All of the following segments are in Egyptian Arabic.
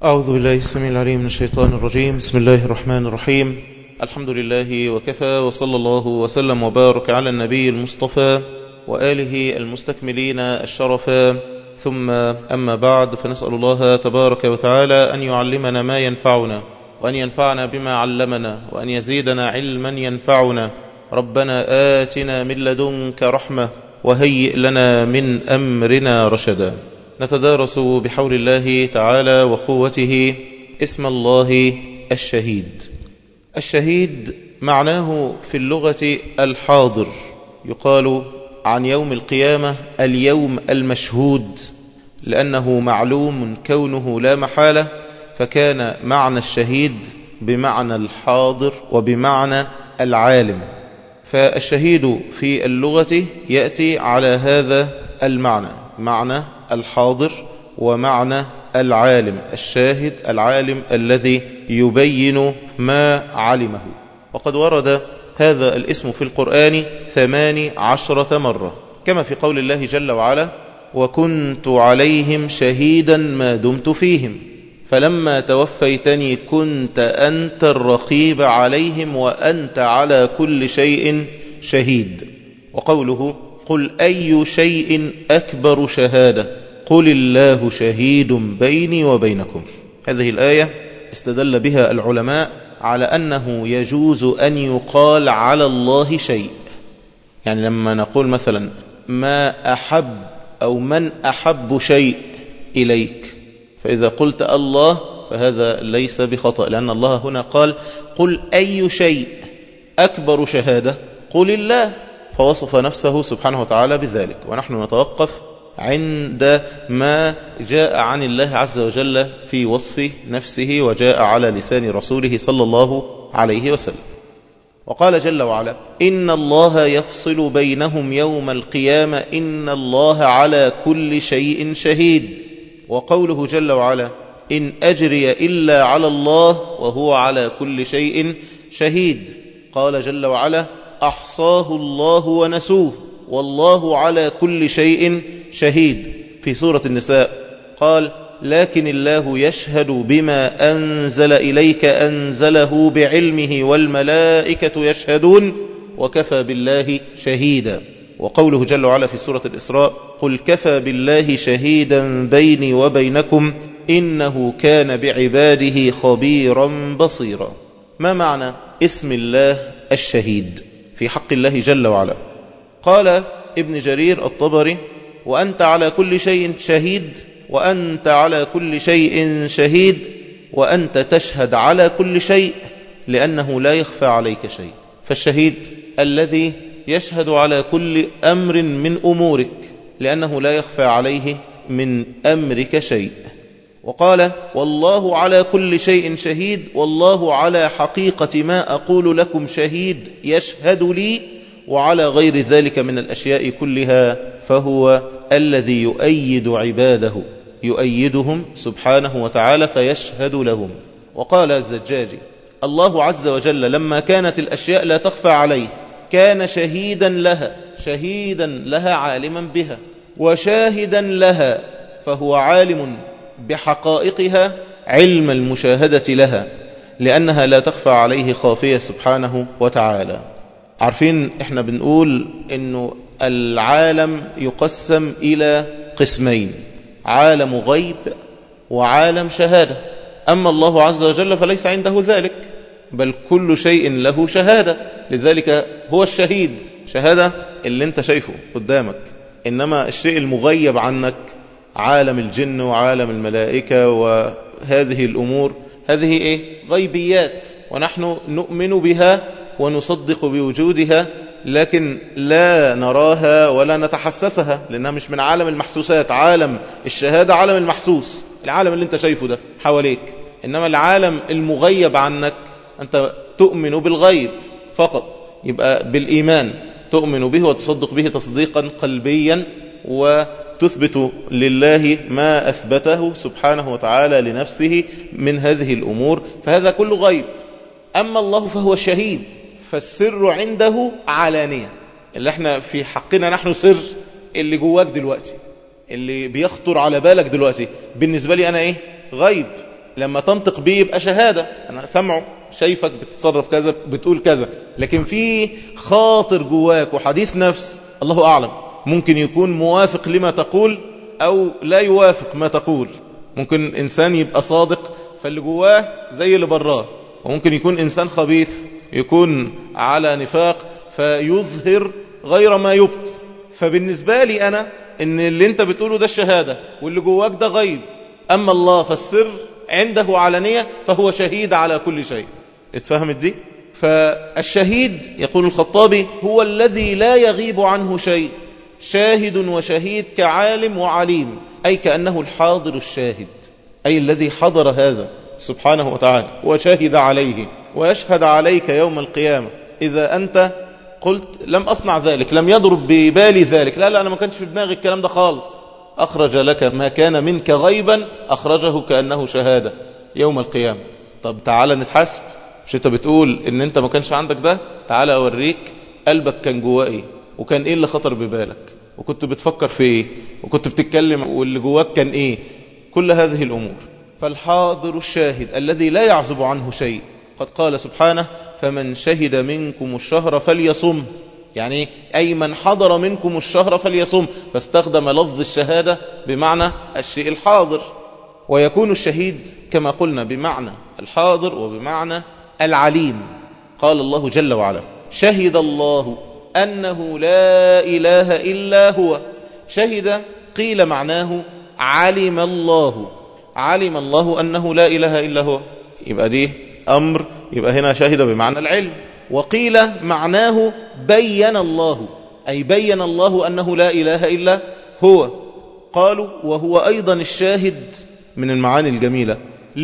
أعوذ بالله السميع العليم من الشيطان الرجيم بسم الله الرحمن الرحيم الحمد لله وكفى وصلى الله وسلم وبارك على النبي المصطفى وآله المستكملين الشرفا ثم أما بعد فنسأل الله تبارك وتعالى أن يعلمنا ما ينفعنا وأن ينفعنا بما علمنا وأن يزيدنا علما ينفعنا ربنا آتنا من لدنك رحمة وهيئ لنا من أمرنا رشدا نتدارس بحول الله تعالى وقوته اسم الله الشهيد الشهيد معناه في اللغة الحاضر يقال عن يوم القيامة اليوم المشهود لأنه معلوم كونه لا محالة فكان معنى الشهيد بمعنى الحاضر وبمعنى العالم فالشهيد في اللغة يأتي على هذا المعنى معنى الحاضر ومعنى العالم الشاهد العالم الذي يبين ما علمه وقد ورد هذا الاسم في القرآن ثمان عشرة مرة كما في قول الله جل وعلا وكنت عليهم شهيدا ما دمت فيهم فلما توفيتني كنت أنت الرقيب عليهم وأنت على كل شيء شهيد وقوله قل أي شيء أكبر شهادة قل الله شهيد بيني وبينكم هذه الآية استدل بها العلماء على أنه يجوز أن يقال على الله شيء يعني لما نقول مثلا ما أحب أو من أحب شيء إليك فإذا قلت الله فهذا ليس بخطأ لأن الله هنا قال قل أي شيء أكبر شهادة قل الله فوصف نفسه سبحانه وتعالى بذلك ونحن نتوقف عند ما جاء عن الله عز وجل في وصف نفسه وجاء على لسان رسوله صلى الله عليه وسلم وقال جل وعلا إن الله يفصل بينهم يوم القيامة إن الله على كل شيء شهيد وقوله جل وعلا إن أجري إلا على الله وهو على كل شيء شهيد قال جل وعلا أحصاه الله ونسوه والله على كل شيء شهيد في سورة النساء قال لكن الله يشهد بما أنزل إليك أنزله بعلمه والملائكة يشهدون وكفى بالله شهيدا وقوله جل وعلا في سورة الإسراء قل كفى بالله شهيدا بيني وبينكم إنه كان بعباده خبيرا بصيرا ما معنى اسم الله الشهيد في حق الله جل وعلا قال ابن جرير الطبري وأنت على كل شيء شهيد وأنت على كل شيء شهيد وأنت تشهد على كل شيء لأنه لا يخفى عليك شيء فالشهيد الذي يشهد على كل أمر من أمورك لأنه لا يخفى عليه من أمرك شيء وقال والله على كل شيء شهيد والله على حقيقة ما أقول لكم شهيد يشهد لي وعلى غير ذلك من الأشياء كلها فهو الذي يؤيد عباده يؤيدهم سبحانه وتعالى فيشهد لهم وقال الزجاجي الله عز وجل لما كانت الأشياء لا تخفى عليه كان شهيدا لها شهيدا لها عالما بها وشاهدا لها فهو عالم بحقائقها علم المشاهدة لها لأنها لا تخفى عليه خافية سبحانه وتعالى عارفين احنا بنقول انه العالم يقسم الى قسمين عالم غيب وعالم شهادة اما الله عز وجل فليس عنده ذلك بل كل شيء له شهادة لذلك هو الشهيد شهادة اللي انت شايفه قدامك انما الشيء المغيب عنك عالم الجن وعالم الملائكة وهذه الامور هذه ايه غيبيات ونحن نؤمن بها ونصدق بوجودها لكن لا نراها ولا نتحسسها لأنها مش من عالم المحسوسات عالم الشهادة عالم المحسوس العالم اللي انت شايفه ده حواليك إنما العالم المغيب عنك أنت تؤمن بالغيب فقط يبقى بالإيمان تؤمن به وتصدق به تصديقا قلبيا وتثبت لله ما أثبته سبحانه وتعالى لنفسه من هذه الأمور فهذا كله غيب أما الله فهو الشهيد فالسر عنده علانية اللي احنا في حقنا نحن سر اللي جواك دلوقتي اللي بيخطر على بالك دلوقتي بالنسبة لي أنا إيه غيب لما تنطق بيه يبقى شهادة أنا سمعه شايفك بتتصرف كذا بتقول كذا لكن في خاطر جواك وحديث نفس الله أعلم ممكن يكون موافق لما تقول أو لا يوافق ما تقول ممكن إنسان يبقى صادق فاللي جواه زي اللي براه وممكن يكون إنسان خبيث يكون على نفاق فيظهر غير ما يبط فبالنسبة لي أنا إن اللي أنت بتقوله ده الشهادة واللي جواك ده غيب أما الله فالسر عنده علانية فهو شهيد على كل شيء اتفهمت دي فالشهيد يقول الخطابي هو الذي لا يغيب عنه شيء شاهد وشهيد كعالم وعليم أي كأنه الحاضر الشاهد أي الذي حضر هذا سبحانه وتعالى وشهد عليه ويشهد عليك يوم القيامة إذا أنت قلت لم أصنع ذلك لم يضرب ببالي ذلك لا لا أنا ما كانش في دماغي الكلام ده خالص أخرج لك ما كان منك غيبا أخرجه كأنه شهادة يوم القيامة طب تعالى نتحاسب مش انت بتقول ان انت ما كانش عندك ده تعالى اوريك قلبك كان جواه ايه وكان ايه اللي خطر ببالك وكنت بتفكر في ايه وكنت بتتكلم واللي جواك كان ايه كل هذه الامور فالحاضر الشاهد الذي لا يعزب عنه شيء قد قال سبحانه فمن شهد منكم الشهر فليصم يعني أي من حضر منكم الشهر فليصم فاستخدم لفظ الشهادة بمعنى الشيء الحاضر ويكون الشهيد كما قلنا بمعنى الحاضر وبمعنى العليم قال الله جل وعلا شهد الله أنه لا إله إلا هو شهد قيل معناه علم الله علم الله أنه لا إله إلا هو يبقى دي أمر يبقى هنا شهد بمعنى العلم وقيل معناه بين الله أي بين الله أنه لا إله إلا هو قالوا وهو أيضا الشاهد من المعاني الجميلة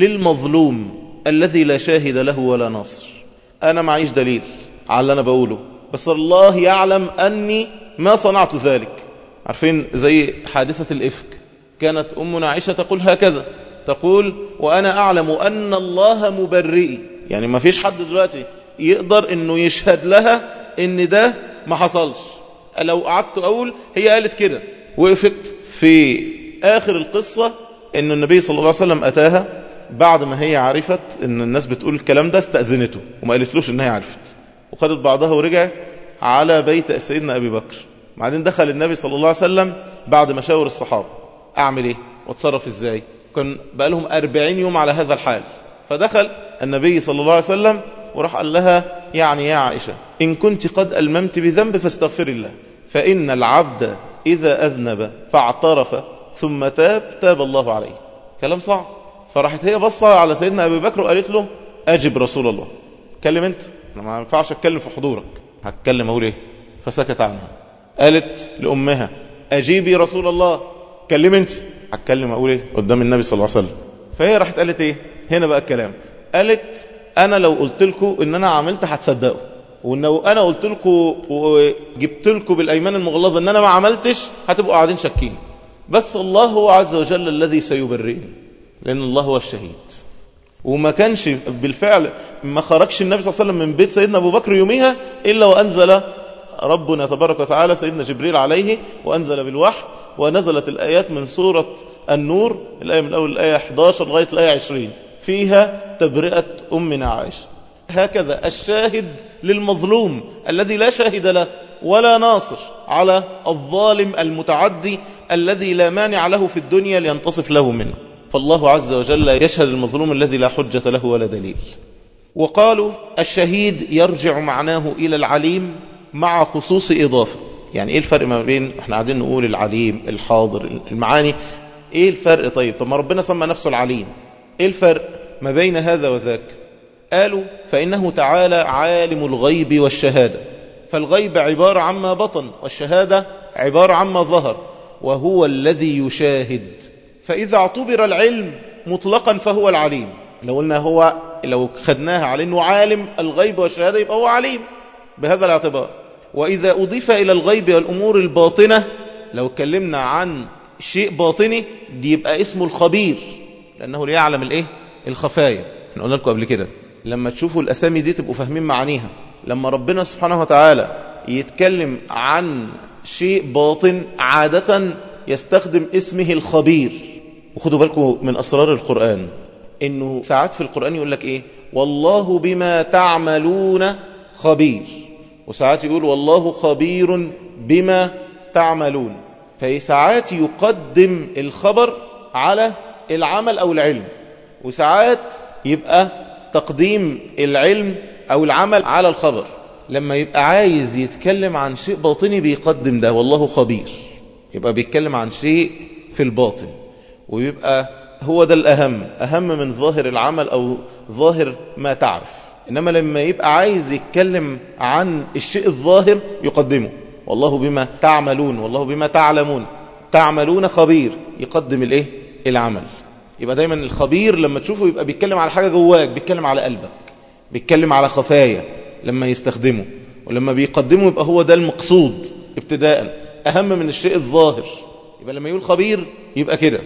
للمظلوم الذي لا شاهد له ولا ناصر أنا معيش دليل على اللي أنا بقوله بس الله يعلم أني ما صنعت ذلك عارفين زي حادثة الإفك كانت أمنا عائشة تقول هكذا تقول وأنا أعلم أن الله مبرئي يعني ما فيش حد دلوقتي يقدر أنه يشهد لها أن ده ما حصلش لو قعدت أقول هي قالت كده وقفت في آخر القصة أن النبي صلى الله عليه وسلم أتاها بعد ما هي عرفت أن الناس بتقول الكلام ده استأذنته وما قالتلوش أنها عرفت وخدت بعضها ورجعت على بيت سيدنا أبي بكر بعدين دخل النبي صلى الله عليه وسلم بعد ما شاور الصحابة أعمل إيه واتصرف إزاي كان بقى لهم أربعين يوم على هذا الحال فدخل النبي صلى الله عليه وسلم وراح قال لها يعني يا عائشة إن كنت قد ألممت بذنب فاستغفر الله فإن العبد إذا أذنب فاعترف ثم تاب تاب الله عليه كلام صعب فراحت هي بصة على سيدنا أبي بكر وقالت له أجب رسول الله كلم أنت أنا ما ينفعش أتكلم في حضورك هتكلم أقول إيه فسكت عنها قالت لأمها أجيبي رسول الله كلم أنت هتكلم أقول إيه قدام النبي صلى الله عليه وسلم فهي راحت قالت إيه هنا بقى الكلام قالت أنا لو قلت لكم إن أنا عملت هتصدقوا وإن أنا قلت لكم وجبت لكم بالأيمان المغلظة إن أنا ما عملتش هتبقوا قاعدين شاكين بس الله هو عز وجل الذي سيبرئني لأن الله هو الشهيد وما كانش بالفعل ما خرجش النبي صلى الله عليه وسلم من بيت سيدنا أبو بكر يوميها إلا وأنزل ربنا تبارك وتعالى سيدنا جبريل عليه وأنزل بالوحي ونزلت الآيات من سورة النور الآية من أول الآية 11 لغاية الآية 20 فيها تبرئة أمنا عائشة هكذا الشاهد للمظلوم الذي لا شاهد له ولا ناصر على الظالم المتعدي الذي لا مانع له في الدنيا لينتصف له منه فالله عز وجل يشهد المظلوم الذي لا حجة له ولا دليل وقالوا الشهيد يرجع معناه إلى العليم مع خصوص إضافة يعني إيه الفرق ما بين احنا قاعدين نقول العليم الحاضر المعاني إيه الفرق طيب طب ما ربنا سمى نفسه العليم إيه الفرق ما بين هذا وذاك قالوا فإنه تعالى عالم الغيب والشهادة فالغيب عبارة عما بطن والشهادة عبارة عما ظهر وهو الذي يشاهد فإذا اعتبر العلم مطلقا فهو العليم لو قلنا هو لو خدناها على أنه عالم الغيب والشهادة يبقى هو عليم بهذا الاعتبار وإذا أضيف إلى الغيب والأمور الباطنة لو اتكلمنا عن شيء باطني دي يبقى اسمه الخبير لأنه ليعلم الإيه؟ الخفايا احنا قلنا لكم قبل كده لما تشوفوا الأسامي دي تبقوا فاهمين معانيها لما ربنا سبحانه وتعالى يتكلم عن شيء باطن عادة يستخدم اسمه الخبير وخدوا بالكم من أسرار القرآن انه ساعات في القرآن يقول لك ايه والله بما تعملون خبير وساعات يقول والله خبير بما تعملون فساعات يقدم الخبر على العمل أو العلم وساعات يبقى تقديم العلم أو العمل على الخبر لما يبقى عايز يتكلم عن شيء باطني بيقدم ده والله خبير يبقى بيتكلم عن شيء في الباطن ويبقى هو ده الأهم أهم من ظاهر العمل أو ظاهر ما تعرف إنما لما يبقى عايز يتكلم عن الشيء الظاهر يقدمه والله بما تعملون والله بما تعلمون تعملون خبير يقدم الايه العمل يبقى دايما الخبير لما تشوفه يبقى بيتكلم على حاجة جواك بيتكلم على قلبك بيتكلم على خفايا لما يستخدمه ولما بيقدمه يبقى هو ده المقصود ابتداء أهم من الشيء الظاهر يبقى لما يقول خبير يبقى كده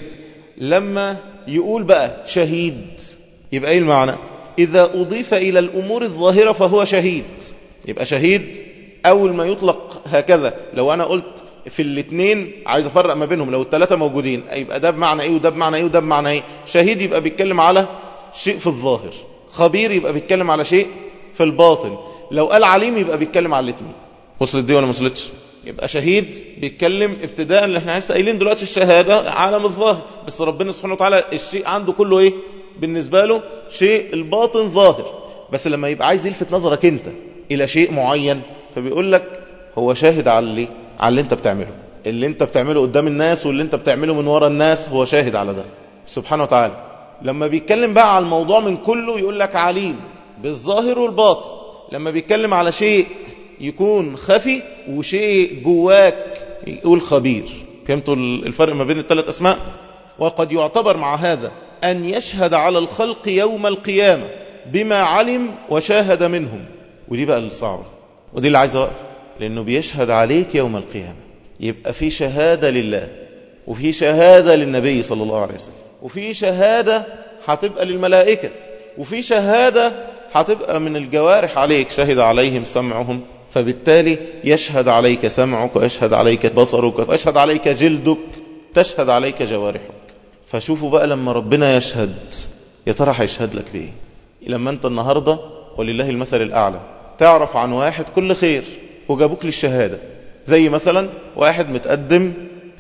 لما يقول بقى شهيد يبقى ايه المعنى إذا أضيف إلى الأمور الظاهرة فهو شهيد يبقى شهيد أول ما يطلق هكذا لو أنا قلت في الاثنين عايز أفرق ما بينهم لو الثلاثة موجودين يبقى ده بمعنى إيه وده بمعنى إيه وده بمعنى إيه شهيد يبقى بيتكلم على شيء في الظاهر خبير يبقى بيتكلم على شيء في الباطن لو قال عليم يبقى بيتكلم على الاثنين وصلت دي ولا ما وصلتش يبقى شهيد بيتكلم ابتداء اللي احنا لسه قايلين دلوقتي الشهادة عالم الظاهر بس ربنا سبحانه وتعالى الشيء عنده كله ايه بالنسبة له شيء الباطن ظاهر بس لما يبقى عايز يلفت نظرك انت الى شيء معين فبيقول لك هو شاهد على اللي على اللي انت بتعمله اللي انت بتعمله قدام الناس واللي انت بتعمله من ورا الناس هو شاهد على ده سبحانه وتعالى لما بيتكلم بقى على الموضوع من كله يقول لك عليم بالظاهر والباطن لما بيتكلم على شيء يكون خفي وشيء جواك يقول خبير فهمتوا الفرق ما بين الثلاث أسماء وقد يعتبر مع هذا أن يشهد على الخلق يوم القيامة بما علم وشاهد منهم ودي بقى الصعبة ودي اللي عايز أوقف لأنه بيشهد عليك يوم القيامة يبقى في شهادة لله وفي شهادة للنبي صلى الله عليه وسلم وفي شهادة هتبقى للملائكة وفي شهادة هتبقى من الجوارح عليك شهد عليهم سمعهم فبالتالي يشهد عليك سمعك ويشهد عليك بصرك ويشهد عليك جلدك تشهد عليك جوارحك فشوفوا بقى لما ربنا يشهد يا ترى هيشهد لك بإيه لما أنت النهاردة ولله المثل الأعلى تعرف عن واحد كل خير وجابوك للشهادة زي مثلا واحد متقدم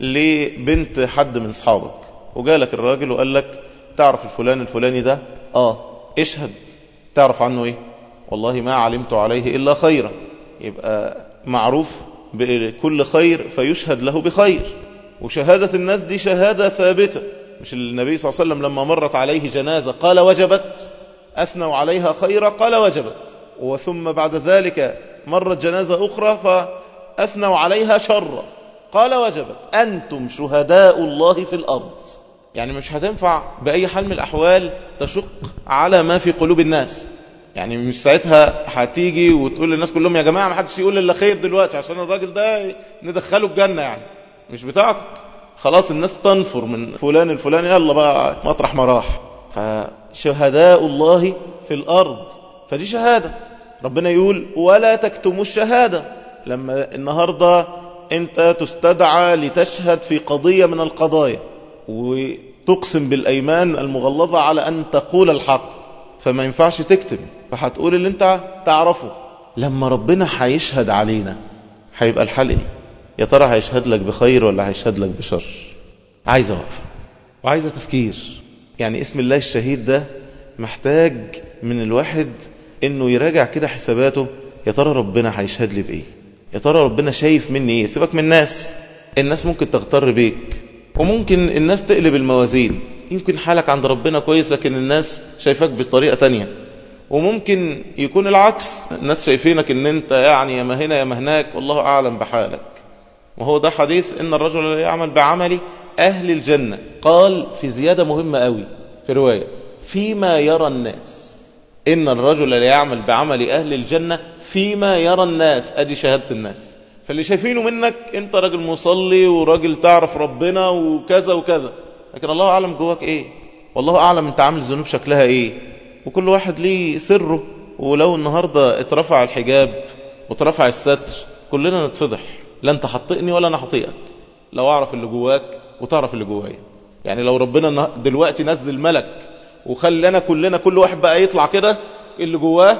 لبنت حد من اصحابك وجالك الراجل وقال لك تعرف الفلان الفلاني ده اه اشهد تعرف عنه ايه والله ما علمت عليه إلا خيرا يبقى معروف بكل خير فيشهد له بخير وشهادة الناس دي شهادة ثابتة مش النبي صلى الله عليه وسلم لما مرت عليه جنازة قال وجبت أثنوا عليها خيرا قال وجبت وثم بعد ذلك مرت جنازة أخرى فأثنوا عليها شرا قال وجبت أنتم شهداء الله في الأرض يعني مش هتنفع بأي حال من الأحوال تشق على ما في قلوب الناس يعني مش ساعتها هتيجي وتقول للناس كلهم يا جماعة ما حدش يقول إلا خير دلوقتي عشان الراجل ده ندخله الجنة يعني مش بتاعتك خلاص الناس تنفر من فلان الفلاني يلا بقى مطرح ما راح فشهداء الله في الأرض فدي شهادة ربنا يقول ولا تكتموا الشهادة لما النهاردة انت تستدعى لتشهد في قضية من القضايا وتقسم بالأيمان المغلظة على أن تقول الحق فما ينفعش تكتب فهتقول اللي انت تعرفه لما ربنا هيشهد علينا هيبقى الحل ايه يا ترى هيشهد لك بخير ولا هيشهد لك بشر عايزة وقفة وعايزة تفكير يعني اسم الله الشهيد ده محتاج من الواحد انه يراجع كده حساباته يا ترى ربنا هيشهد لي بايه يا ترى ربنا شايف مني ايه سيبك من الناس الناس ممكن تغتر بيك وممكن الناس تقلب الموازين يمكن حالك عند ربنا كويس لكن الناس شايفاك بطريقة تانية وممكن يكون العكس الناس شايفينك ان انت يعني يا ما هنا يا ما هناك والله اعلم بحالك وهو ده حديث ان الرجل لا يعمل بعمل اهل الجنة قال في زيادة مهمة قوي في رواية فيما يرى الناس ان الرجل لا يعمل بعمل اهل الجنة فيما يرى الناس ادي شهادة الناس فاللي شايفينه منك انت راجل مصلي وراجل تعرف ربنا وكذا وكذا لكن الله اعلم جواك ايه والله اعلم انت عامل ذنوب شكلها ايه وكل واحد ليه سره ولو النهاردة اترفع الحجاب واترفع الستر كلنا نتفضح لا انت حطئني ولا انا هطيئك لو اعرف اللي جواك وتعرف اللي جوايا يعني لو ربنا دلوقتي نزل ملك وخلينا كلنا كل واحد بقى يطلع كده اللي جواه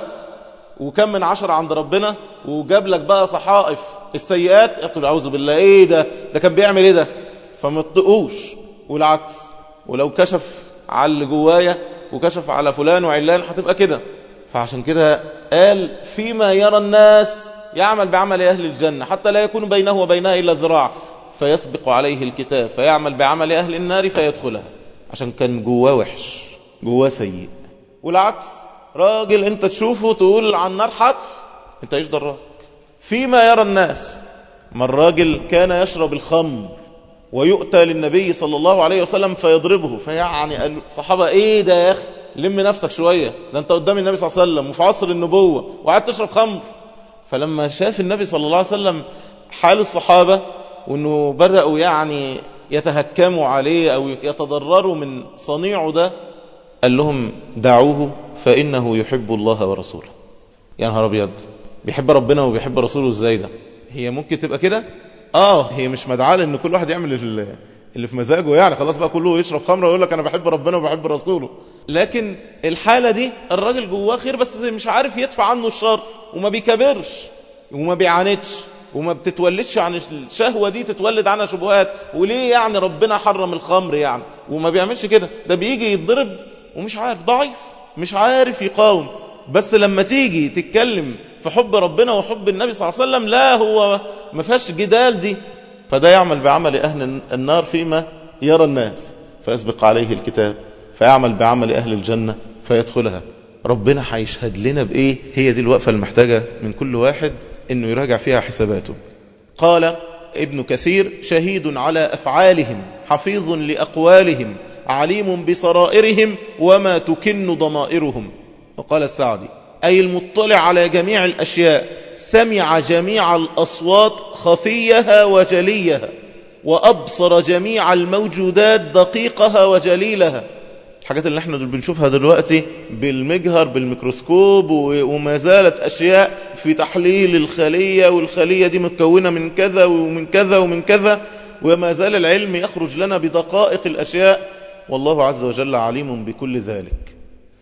وكم من عشرة عند ربنا وجاب لك بقى صحائف السيئات يقول أعوذ بالله ايه ده ده كان بيعمل ايه ده فما تطقوش والعكس ولو كشف على اللي جوايا وكشف على فلان وعلان هتبقى كده فعشان كده قال فيما يرى الناس يعمل بعمل أهل الجنة حتى لا يكون بينه وبينها إلا ذراع فيسبق عليه الكتاب فيعمل بعمل أهل النار فيدخلها عشان كان جواه وحش جواه سيء والعكس راجل انت تشوفه تقول عن النار حتف انت ايش دراك فيما يرى الناس ما الراجل كان يشرب الخمر ويؤتى للنبي صلى الله عليه وسلم فيضربه فيعني قال الصحابة ايه ده يا اخي لم نفسك شوية ده انت قدام النبي صلى الله عليه وسلم وفي عصر النبوة وقعدت تشرب خمر فلما شاف النبي صلى الله عليه وسلم حال الصحابة وانه بدأوا يعني يتهكموا عليه او يتضرروا من صنيعه ده قال لهم دعوه فإنه يحب الله ورسوله يا نهار أبيض بيحب ربنا وبيحب رسوله ازاي ده هي ممكن تبقى كده اه هي مش مدعاة ان كل واحد يعمل اللي في مزاجه يعني خلاص بقى كله يشرب خمره ويقول لك انا بحب ربنا وبحب رسوله لكن الحالة دي الراجل جواه خير بس مش عارف يدفع عنه الشر وما بيكبرش وما بيعاندش وما بتتولدش عن الشهوة دي تتولد عنها شبهات وليه يعني ربنا حرم الخمر يعني وما بيعملش كده ده بيجي يتضرب ومش عارف ضعيف مش عارف يقاوم بس لما تيجي تتكلم في حب ربنا وحب النبي صلى الله عليه وسلم لا هو ما فيهاش جدال دي فده يعمل بعمل أهل النار فيما يرى الناس فيسبق عليه الكتاب فيعمل بعمل أهل الجنة فيدخلها ربنا هيشهد لنا بإيه هي دي الوقفة المحتاجة من كل واحد إنه يراجع فيها حساباته قال ابن كثير شهيد على أفعالهم حفيظ لأقوالهم عليم بسرائرهم وما تكن ضمائرهم وقال السعدي أي المطلع على جميع الأشياء سمع جميع الأصوات خفيها وجليها وأبصر جميع الموجودات دقيقها وجليلها الحاجات اللي احنا بنشوفها دلوقتي بالمجهر بالميكروسكوب وما زالت أشياء في تحليل الخلية والخلية دي متكونة من كذا ومن كذا ومن كذا وما زال العلم يخرج لنا بدقائق الأشياء والله عز وجل عليم بكل ذلك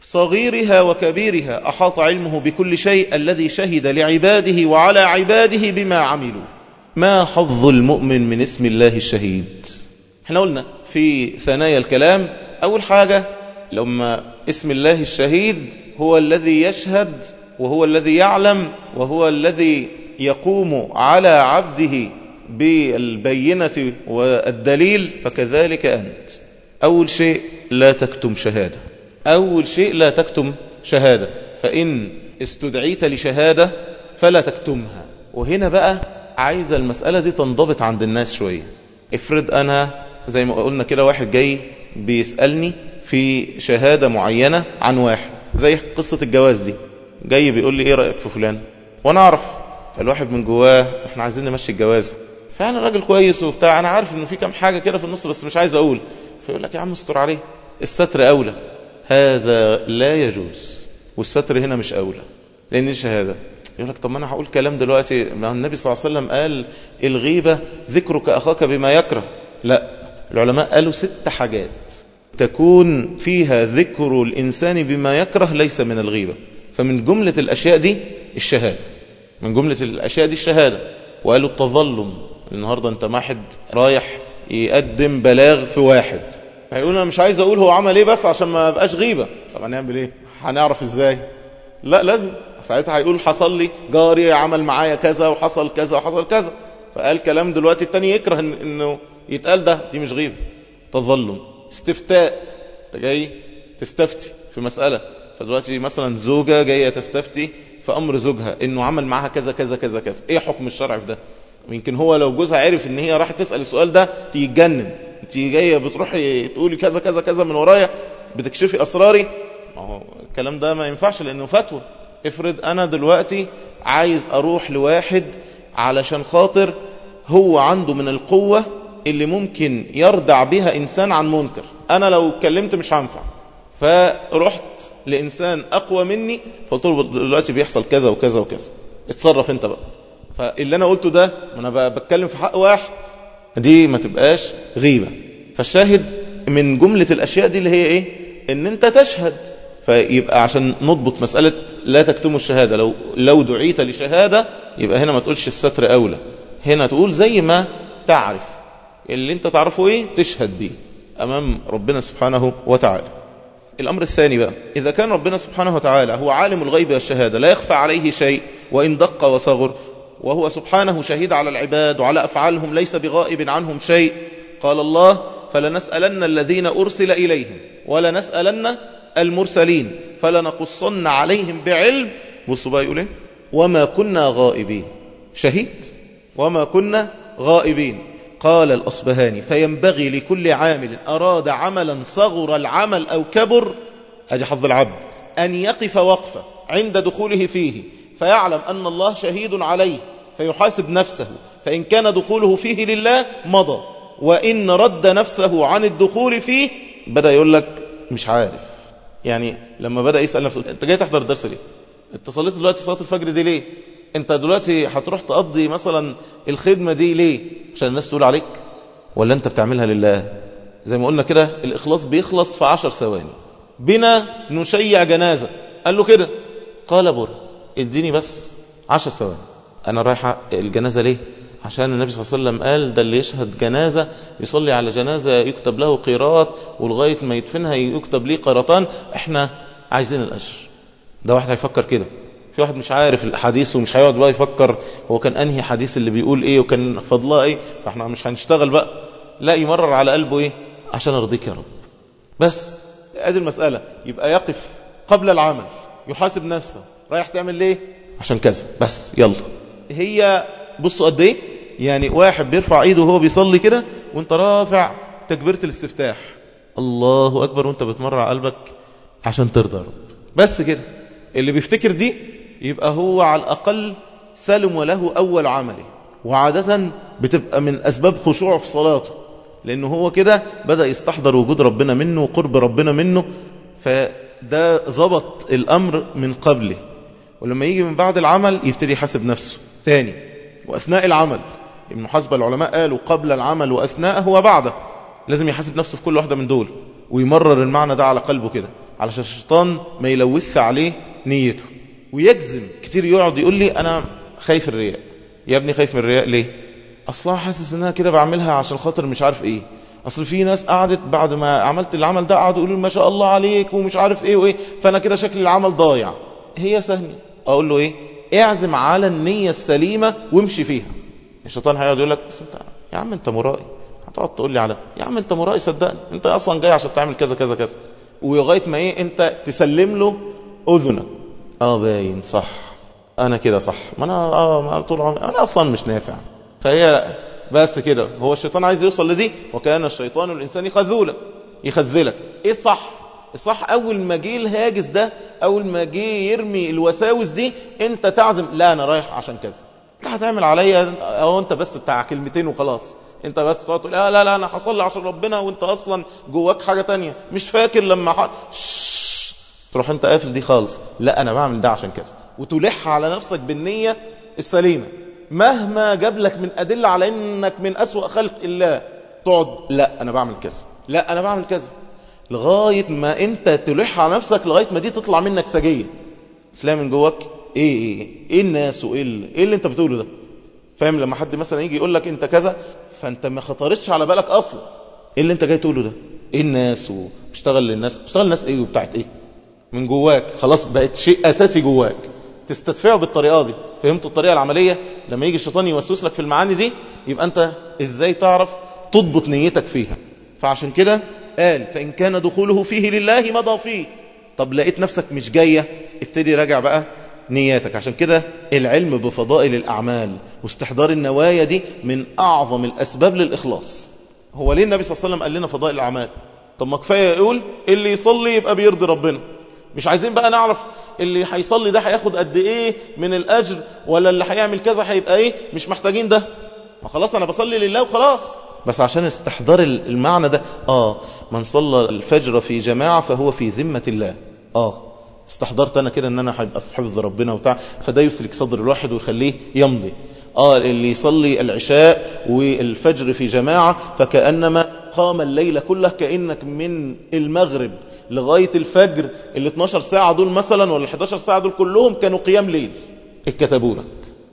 صغيرها وكبيرها أحاط علمه بكل شيء الذي شهد لعباده وعلى عباده بما عملوا ما حظ المؤمن من اسم الله الشهيد احنا قلنا في ثنايا الكلام أول حاجة لما اسم الله الشهيد هو الذي يشهد وهو الذي يعلم وهو الذي يقوم على عبده بالبينة والدليل فكذلك أنت أول شيء لا تكتم شهادة أول شيء لا تكتم شهادة فإن استدعيت لشهادة فلا تكتمها وهنا بقى عايزة المسألة دي تنضبط عند الناس شوية افرض أنا زي ما قلنا كده واحد جاي بيسألني في شهادة معينة عن واحد زي قصة الجواز دي جاي بيقول لي ايه رأيك في فلان وانا اعرف فالواحد من جواه احنا عايزين نمشي الجواز فانا راجل كويس وبتاع انا عارف انه في كام حاجة كده في النص بس مش عايز اقول فيقول لك يا عم استر عليه الستر اولى هذا لا يجوز والستر هنا مش اولى لان دي شهادة يقول لك طب ما انا هقول كلام دلوقتي ما النبي صلى الله عليه وسلم قال الغيبة ذكرك اخاك بما يكره لا العلماء قالوا ست حاجات تكون فيها ذكر الإنسان بما يكره ليس من الغيبة فمن جملة الأشياء دي الشهادة من جملة الأشياء دي الشهادة وقالوا التظلم النهاردة انت واحد رايح يقدم بلاغ في واحد هيقول انا مش عايز اقول هو عمل ايه بس عشان ما بقاش غيبة طب هنعمل ايه هنعرف ازاي لا لازم ساعتها هيقول حصل لي جاري عمل معايا كذا وحصل كذا وحصل كذا فقال كلام دلوقتي التاني يكره انه يتقال ده دي مش غيبة تظلم استفتاء انت جاي تستفتي في مسألة فدلوقتي مثلا زوجة جاية تستفتي في أمر زوجها إنه عمل معاها كذا كذا كذا كذا إيه حكم الشرع في ده يمكن هو لو جوزها عرف إن هي راح تسأل السؤال ده تيجنن انت جاية بتروحي تقولي كذا كذا كذا من ورايا بتكشفي أسراري اهو الكلام ده ما ينفعش لأنه فتوى افرض أنا دلوقتي عايز أروح لواحد علشان خاطر هو عنده من القوة اللي ممكن يردع بها إنسان عن منكر أنا لو اتكلمت مش هنفع فرحت لإنسان أقوى مني فقلت له دلوقتي بيحصل كذا وكذا وكذا اتصرف انت بقى فاللي أنا قلته ده أنا بتكلم في حق واحد دي ما تبقاش غيبة فالشاهد من جملة الأشياء دي اللي هي إيه ان انت تشهد فيبقى عشان نضبط مسألة لا تكتموا الشهادة لو, لو دعيت لشهادة يبقى هنا ما تقولش الستر أولى هنا تقول زي ما تعرف اللي انت تعرفه ايه تشهد بيه أمام ربنا سبحانه وتعالى الأمر الثاني بقى إذا كان ربنا سبحانه وتعالى هو عالم الغيب والشهادة لا يخفى عليه شيء وإن دق وصغر وهو سبحانه شهيد على العباد وعلى أفعالهم ليس بغائب عنهم شيء قال الله فلنسألن الذين أرسل إليهم ولنسألن المرسلين فلنقصن عليهم بعلم بصوا بقى يقول ايه وما كنا غائبين شهيد وما كنا غائبين قال الأصبهاني فينبغي لكل عامل أراد عملا صغر العمل أو كبر أجي حظ العبد أن يقف وقفة عند دخوله فيه فيعلم أن الله شهيد عليه فيحاسب نفسه فإن كان دخوله فيه لله مضى وإن رد نفسه عن الدخول فيه بدأ يقول لك مش عارف يعني لما بدأ يسأل نفسه انت جاي تحضر الدرس ليه انت صليت دلوقتي صلاة الفجر دي ليه انت دلوقتي هتروح تقضي مثلا الخدمة دي ليه عشان الناس تقول عليك ولا انت بتعملها لله زي ما قلنا كده الإخلاص بيخلص في عشر ثواني بنا نشيع جنازة قال له كده قال بره اديني بس عشر ثواني انا رايح الجنازة ليه عشان النبي صلى الله عليه وسلم قال ده اللي يشهد جنازة يصلي على جنازة يكتب له قيراط ولغاية ما يدفنها يكتب ليه قيراطان احنا عايزين الأجر ده واحد هيفكر كده في واحد مش عارف الحديث ومش هيقعد بقى يفكر هو كان انهي حديث اللي بيقول ايه وكان فضلها ايه فاحنا مش هنشتغل بقى لا يمرر على قلبه ايه عشان ارضيك يا رب بس ادي المسألة يبقى يقف قبل العمل يحاسب نفسه رايح تعمل ليه عشان كذا بس يلا هي بصوا قد ايه يعني واحد بيرفع ايده وهو بيصلي كده وانت رافع تكبيرة الاستفتاح الله اكبر وانت بتمر على قلبك عشان ترضى يا رب بس كده اللي بيفتكر دي يبقى هو على الاقل سلم له اول عمله وعادة بتبقى من اسباب خشوعه في صلاته لانه هو كده بدأ يستحضر وجود ربنا منه وقرب ربنا منه فده ضبط الامر من قبله ولما يجي من بعد العمل يبتدي يحاسب نفسه تاني وأثناء العمل المحاسبة العلماء قالوا قبل العمل وأثناءه وبعده لازم يحاسب نفسه في كل واحدة من دول ويمرر المعنى ده على قلبه كده علشان الشيطان ما يلوث عليه نيته ويجزم كتير يقعد يقول لي أنا خايف الرياء يا ابني خايف من الرياء ليه أصلا حاسس إنها كده بعملها عشان خاطر مش عارف إيه أصل في ناس قعدت بعد ما عملت العمل ده قعدوا يقولوا ما شاء الله عليك ومش عارف إيه وإيه فأنا كده شكل العمل ضايع هي سهلة أقول له إيه اعزم على النية السليمة وامشي فيها الشيطان هيقعد يقول لك بس انت يا عم انت مرائي هتقعد تقول لي على يا عم انت مرائي صدقني انت اصلا جاي عشان تعمل كذا كذا كذا ولغايه ما ايه انت تسلم له اذنك اه باين صح انا كده صح ما انا اه ما طول عمري انا اصلا مش نافع فهي بس كده هو الشيطان عايز يوصل لدي وكان الشيطان الانسان خذولا يخذلك ايه الصح الصح اول ما جه الهاجس ده اول ما جه يرمي الوساوس دي انت تعزم لا انا رايح عشان كذا انت هتعمل عليا او انت بس بتاع كلمتين وخلاص انت بس تقعد تقول لا لا لا انا هصلي عشان ربنا وانت اصلا جواك حاجه تانية مش فاكر لما ح... تروح انت قافل دي خالص لا انا بعمل ده عشان كذا وتلح على نفسك بالنيه السليمه مهما جاب لك من ادله على انك من اسوا خلق الله تقعد لا انا بعمل كذا لا انا بعمل كذا لغاية ما انت تلح على نفسك لغاية ما دي تطلع منك سجية تلاقي من جواك ايه ايه ايه الناس وايه اللي, إيه اللي انت بتقوله ده فاهم لما حد مثلا يجي يقول لك انت كذا فانت ما خطرتش على بالك اصلا ايه اللي انت جاي تقوله ده ايه الناس وبشتغل للناس بشتغل الناس ايه وبتاعت ايه من جواك خلاص بقت شيء اساسي جواك تستدفعه بالطريقة دي فهمت الطريقة العملية لما يجي الشيطان يوسوس لك في المعاني دي يبقى انت ازاي تعرف تضبط نيتك فيها فعشان كده قال فإن كان دخوله فيه لله مضى فيه طب لقيت نفسك مش جاية ابتدي راجع بقى نياتك عشان كده العلم بفضائل الأعمال واستحضار النوايا دي من أعظم الأسباب للإخلاص هو ليه النبي صلى الله عليه وسلم قال لنا فضائل الأعمال طب ما كفاية يقول اللي يصلي يبقى بيرضي ربنا مش عايزين بقى نعرف اللي هيصلي ده هياخد قد ايه من الأجر ولا اللي هيعمل كذا هيبقى ايه مش محتاجين ده ما خلاص أنا بصلي لله وخلاص بس عشان استحضار المعنى ده آه من صلى الفجر في جماعة فهو في ذمة الله آه استحضرت أنا كده أن أنا هيبقى في حفظ ربنا وبتاع فده يسلك صدر الواحد ويخليه يمضي آه اللي يصلي العشاء والفجر في جماعة فكأنما قام الليل كله كأنك من المغرب لغاية الفجر ال 12 ساعة دول مثلا ولا ال 11 ساعة دول كلهم كانوا قيام ليل اتكتبوا لك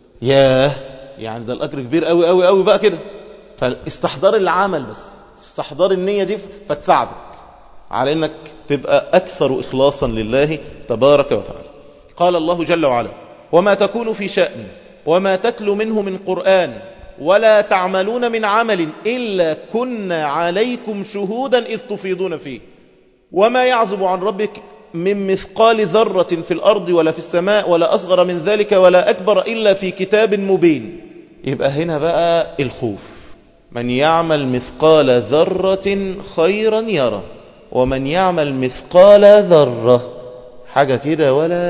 ياه يعني ده الأجر كبير قوي قوي قوي بقى كده فاستحضار العمل بس استحضار النية دي فتساعدك على انك تبقى أكثر إخلاصا لله تبارك وتعالى قال الله جل وعلا وما تكون في شأن وما تتلو منه من قرآن ولا تعملون من عمل إلا كنا عليكم شهودا إذ تفيضون فيه وما يعزب عن ربك من مثقال ذرة في الأرض ولا في السماء ولا أصغر من ذلك ولا أكبر إلا في كتاب مبين يبقى هنا بقى الخوف من يعمل مثقال ذرة خيرا يرى ومن يعمل مثقال ذرة حاجة كده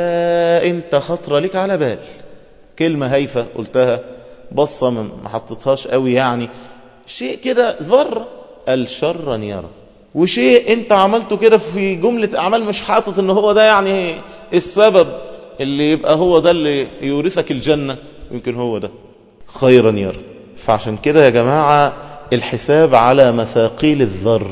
ولا انت خطرة لك على بال كلمة هايفة قلتها بصة ما حطتهاش قوي يعني شيء كده ذرة الشر يرى وشيء انت عملته كده في جملة اعمال مش حاطط ان هو ده يعني السبب اللي يبقى هو ده اللي يورثك الجنة يمكن هو ده خيرا يرى فعشان كده يا جماعة الحساب على مثاقيل الذر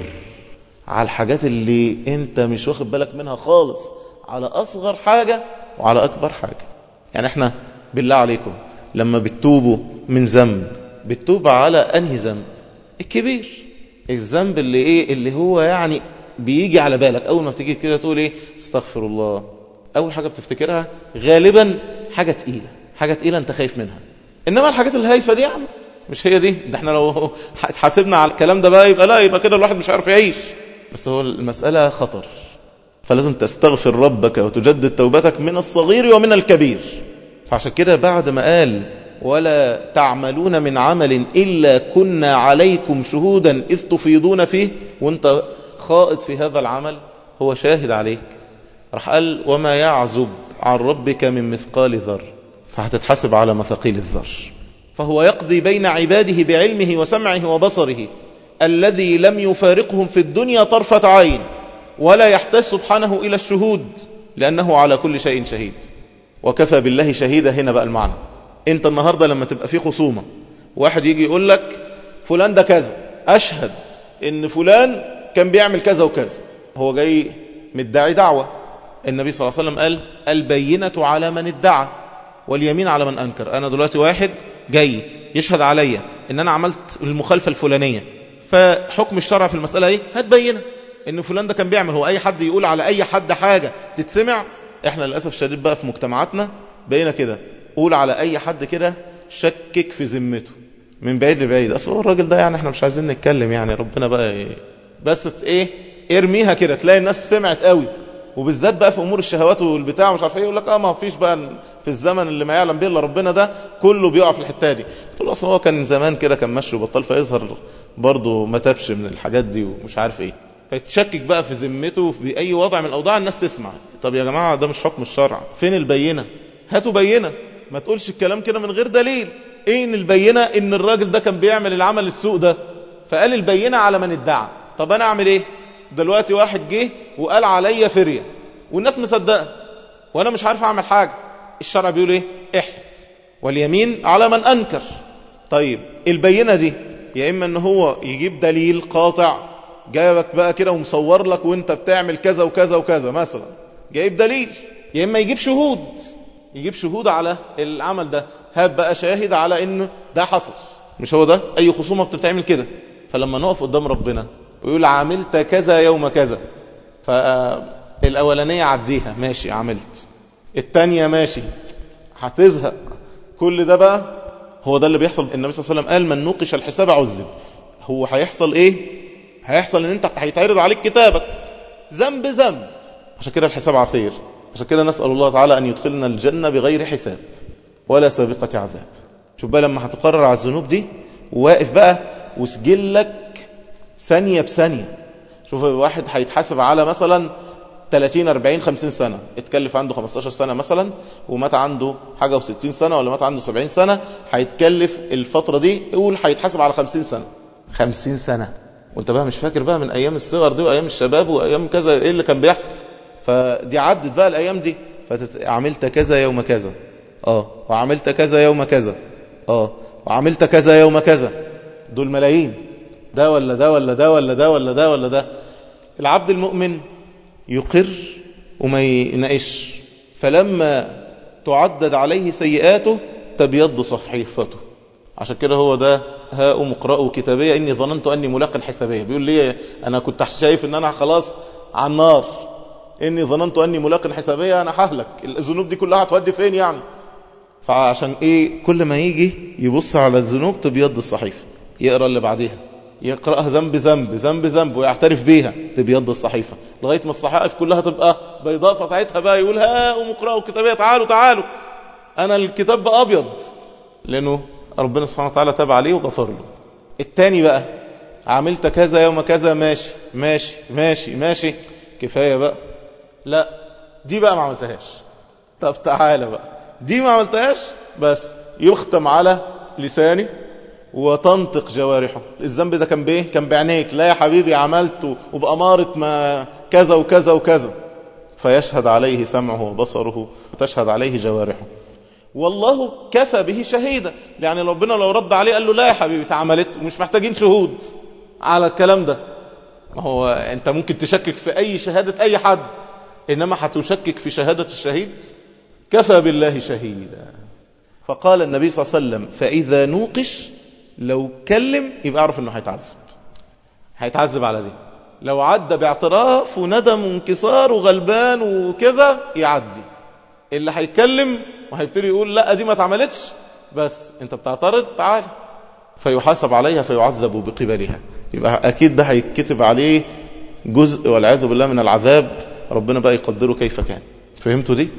على الحاجات اللي انت مش واخد بالك منها خالص على اصغر حاجة وعلى اكبر حاجة يعني احنا بالله عليكم لما بتتوبوا من ذنب بتتوب على انهي ذنب الكبير الذنب اللي ايه اللي هو يعني بيجي على بالك اول ما بتيجي كده تقول ايه استغفر الله اول حاجة بتفتكرها غالبا حاجة تقيلة حاجة تقيلة انت خايف منها انما الحاجات الهايفة دي يعني مش هي دي ده احنا لو اتحاسبنا على الكلام ده بقى يبقى لا يبقى كده الواحد مش عارف يعيش بس هو المسألة خطر فلازم تستغفر ربك وتجدد توبتك من الصغير ومن الكبير فعشان كده بعد ما قال ولا تعملون من عمل إلا كنا عليكم شهودا إذ تفيضون فيه وانت خائض في هذا العمل هو شاهد عليك راح قال وما يعزب عن ربك من مثقال ذر فهتتحسب على مثقيل الذر فهو يقضي بين عباده بعلمه وسمعه وبصره الذي لم يفارقهم في الدنيا طرفة عين ولا يحتاج سبحانه إلى الشهود لأنه على كل شيء شهيد وكفى بالله شهيدا هنا بقى المعنى انت النهاردة لما تبقى في خصومة واحد يجي يقول لك فلان ده كذا أشهد ان فلان كان بيعمل كذا وكذا هو جاي مدعي دعوة النبي صلى الله عليه وسلم قال البينة على من ادعى واليمين على من أنكر أنا دلوقتي واحد جاي يشهد عليا ان أنا عملت المخالفة الفلانية فحكم الشرع في المسألة ايه هتبينه ان فلان ده كان بيعمل هو اي حد يقول على اي حد حاجة تتسمع احنا للأسف الشديد بقى في مجتمعاتنا بقينا كده قول على اي حد كده شكك في ذمته من بعيد لبعيد اصل هو الراجل ده يعني احنا مش عايزين نتكلم يعني ربنا بقى إيه بس ايه ارميها كده تلاقي الناس سمعت قوي وبالذات بقى في امور الشهوات والبتاع مش عارف ايه يقول لك اه ما فيش بقى في الزمن اللي ما يعلم به الا ربنا ده كله بيقع في الحته دي تقول اصل هو كان زمان كده كان ماشي وبطل فيظهر برضه ما تبش من الحاجات دي ومش عارف ايه فتشكك بقى في ذمته باي وضع من الاوضاع الناس تسمع طب يا جماعه ده مش حكم الشرع فين البينه هاتوا بينه ما تقولش الكلام كده من غير دليل ايه ان البينه ان الراجل ده كان بيعمل العمل السوء ده فقال البينه على من ادعى طب انا اعمل ايه دلوقتي واحد جه وقال عليا فريه والناس مصدقه وانا مش عارف اعمل حاجه الشرع بيقول ايه احلف واليمين على من انكر طيب البينه دي يا اما ان هو يجيب دليل قاطع جايبك بقى كده ومصور لك وانت بتعمل كذا وكذا وكذا مثلا جايب دليل يا اما يجيب شهود يجيب شهود على العمل ده هاب بقى شاهد على ان ده حصل مش هو ده اي خصومه بتتعمل كده فلما نقف قدام ربنا ويقول عملت كذا يوم كذا فالاولانيه عديها ماشي عملت الثانيه ماشي هتزهق كل ده بقى هو ده اللي بيحصل النبي صلى الله عليه وسلم قال من نوقش الحساب عذب هو هيحصل ايه هيحصل ان انت هيتعرض عليك كتابك ذنب ذنب عشان كده الحساب عسير عشان كده نسأل الله تعالى أن يدخلنا الجنة بغير حساب ولا سابقة عذاب شوف بقى لما هتقرر على الذنوب دي واقف بقى وسجلك ثانية بثانية شوف واحد هيتحاسب على مثلا 30 40 50 سنة اتكلف عنده 15 سنة مثلا ومات عنده حاجة و60 سنة ولا مات عنده 70 سنة هيتكلف الفترة دي يقول هيتحاسب على 50 سنة 50 سنة وانت بقى مش فاكر بقى من ايام الصغر دي وايام الشباب وايام كذا ايه اللي كان بيحصل فدي عدت بقى الايام دي فعملت كذا يوم كذا اه وعملت كذا يوم كذا اه وعملت كذا يوم كذا دول ملايين ده ولا ده ولا ده ولا ده ولا ده ولا ده العبد المؤمن يقر وما يناقش فلما تعدد عليه سيئاته تبيض صحيفته عشان كده هو ده هاؤم اقرأوا كتابية إني ظننت أني ملاق حسابية بيقول لي أنا كنت شايف إن أنا خلاص على النار إني ظننت أني ملاق حسابية أنا ههلك الذنوب دي كلها هتودي فين يعني فعشان إيه كل ما يجي يبص على الذنوب تبيض الصحيفة يقرأ اللي بعديها يقرأها ذنب ذنب ذنب ذنب ويعترف بيها تبيض الصحيفة لغاية ما الصحائف كلها تبقى بيضاء فساعتها بقى يقول ها اقرأوا كتابية تعالوا تعالوا أنا الكتاب بقى أبيض لأنه ربنا سبحانه وتعالى تاب عليه وغفر له التاني بقى عملت كذا يوم كذا ماشي ماشي ماشي ماشي كفاية بقى لا دي بقى ما عملتهاش طب تعالى بقى دي ما عملتهاش بس يختم على لساني وتنطق جوارحه الذنب ده كان بايه كان بعينيك لا يا حبيبي عملته وبأمارة ما كذا وكذا وكذا فيشهد عليه سمعه وبصره وتشهد عليه جوارحه والله كفى به شهيدا يعني ربنا لو رد عليه قال له لا يا حبيبي اتعملت ومش محتاجين شهود على الكلام ده ما هو انت ممكن تشكك في اي شهادة اي حد انما هتشكك في شهادة الشهيد كفى بالله شهيدا فقال النبي صلى الله عليه وسلم فإذا نوقش لو كلم يبقى اعرف انه هيتعذب هيتعذب على دي لو عدى باعتراف وندم وانكسار وغلبان وكذا يعدي اللي هيتكلم وهيبتدي يقول لا دي ما اتعملتش بس انت بتعترض تعال فيحاسب عليها فيعذب بقبلها يبقى اكيد ده هيتكتب عليه جزء والعياذ بالله من العذاب ربنا بقى يقدره كيف كان فهمتوا دي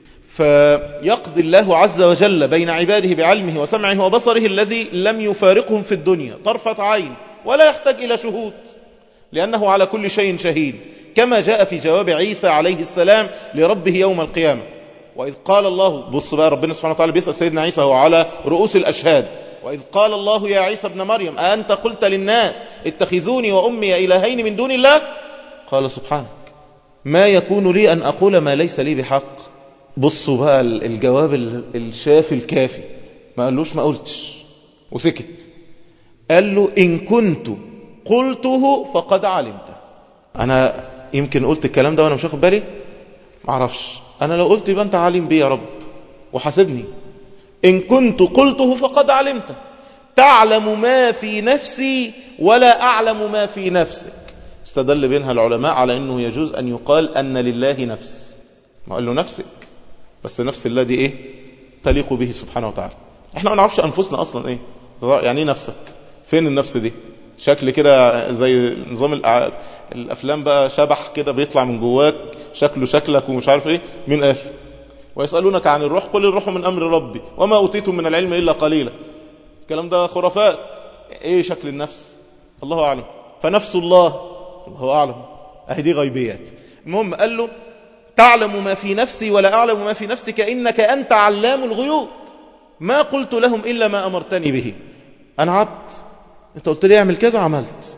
فيقضي الله عز وجل بين عباده بعلمه وسمعه وبصره الذي لم يفارقهم في الدنيا طرفة عين ولا يحتاج إلى شهود لأنه على كل شيء شهيد كما جاء في جواب عيسى عليه السلام لربه يوم القيامة وإذ قال الله بص بقى ربنا سبحانه وتعالى بيسأل سيدنا عيسى هو على رؤوس الأشهاد وإذ قال الله يا عيسى ابن مريم أأنت قلت للناس اتخذوني وأمي إلهين من دون الله قال سبحانك ما يكون لي أن أقول ما ليس لي بحق بصوا بقى الجواب الشافي الكافي ما قالوش ما قلتش وسكت قال له إن كنت قلته فقد علمته أنا يمكن قلت الكلام ده وأنا مش واخد بالي معرفش أنا لو قلت يبقى أنت عالم بي يا رب وحاسبني إن كنت قلته فقد علمته تعلم ما في نفسي ولا أعلم ما في نفسك استدل بينها العلماء على أنه يجوز أن يقال أن لله نفس ما قال له نفسك بس نفس الله دي إيه تليق به سبحانه وتعالى احنا ما نعرفش أنفسنا أصلا إيه يعني إيه نفسك فين النفس دي شكل كده زي نظام الأفلام بقى شبح كده بيطلع من جواك شكله شكلك ومش عارف ايه مين قال ويسألونك عن الروح قل الروح من أمر ربي وما أوتيتم من العلم إلا قليلا الكلام ده خرافات ايه شكل النفس الله أعلم فنفس الله الله أعلم اهي دي غيبيات المهم قال له تعلم ما في نفسي ولا أعلم ما في نفسك إنك أنت علام الغيوب ما قلت لهم إلا ما أمرتني به أنا عبد أنت قلت لي اعمل كذا عملت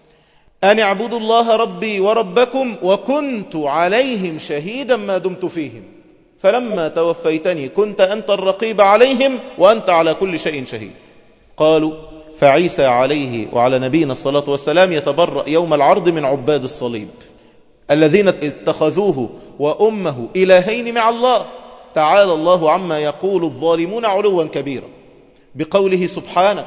أن اعبدوا الله ربي وربكم وكنت عليهم شهيدا ما دمت فيهم فلما توفيتني كنت أنت الرقيب عليهم وأنت على كل شيء شهيد قالوا فعيسى عليه وعلى نبينا الصلاة والسلام يتبرأ يوم العرض من عباد الصليب الذين اتخذوه وأمه إلهين مع الله تعالى الله عما يقول الظالمون علوا كبيرا بقوله سبحانك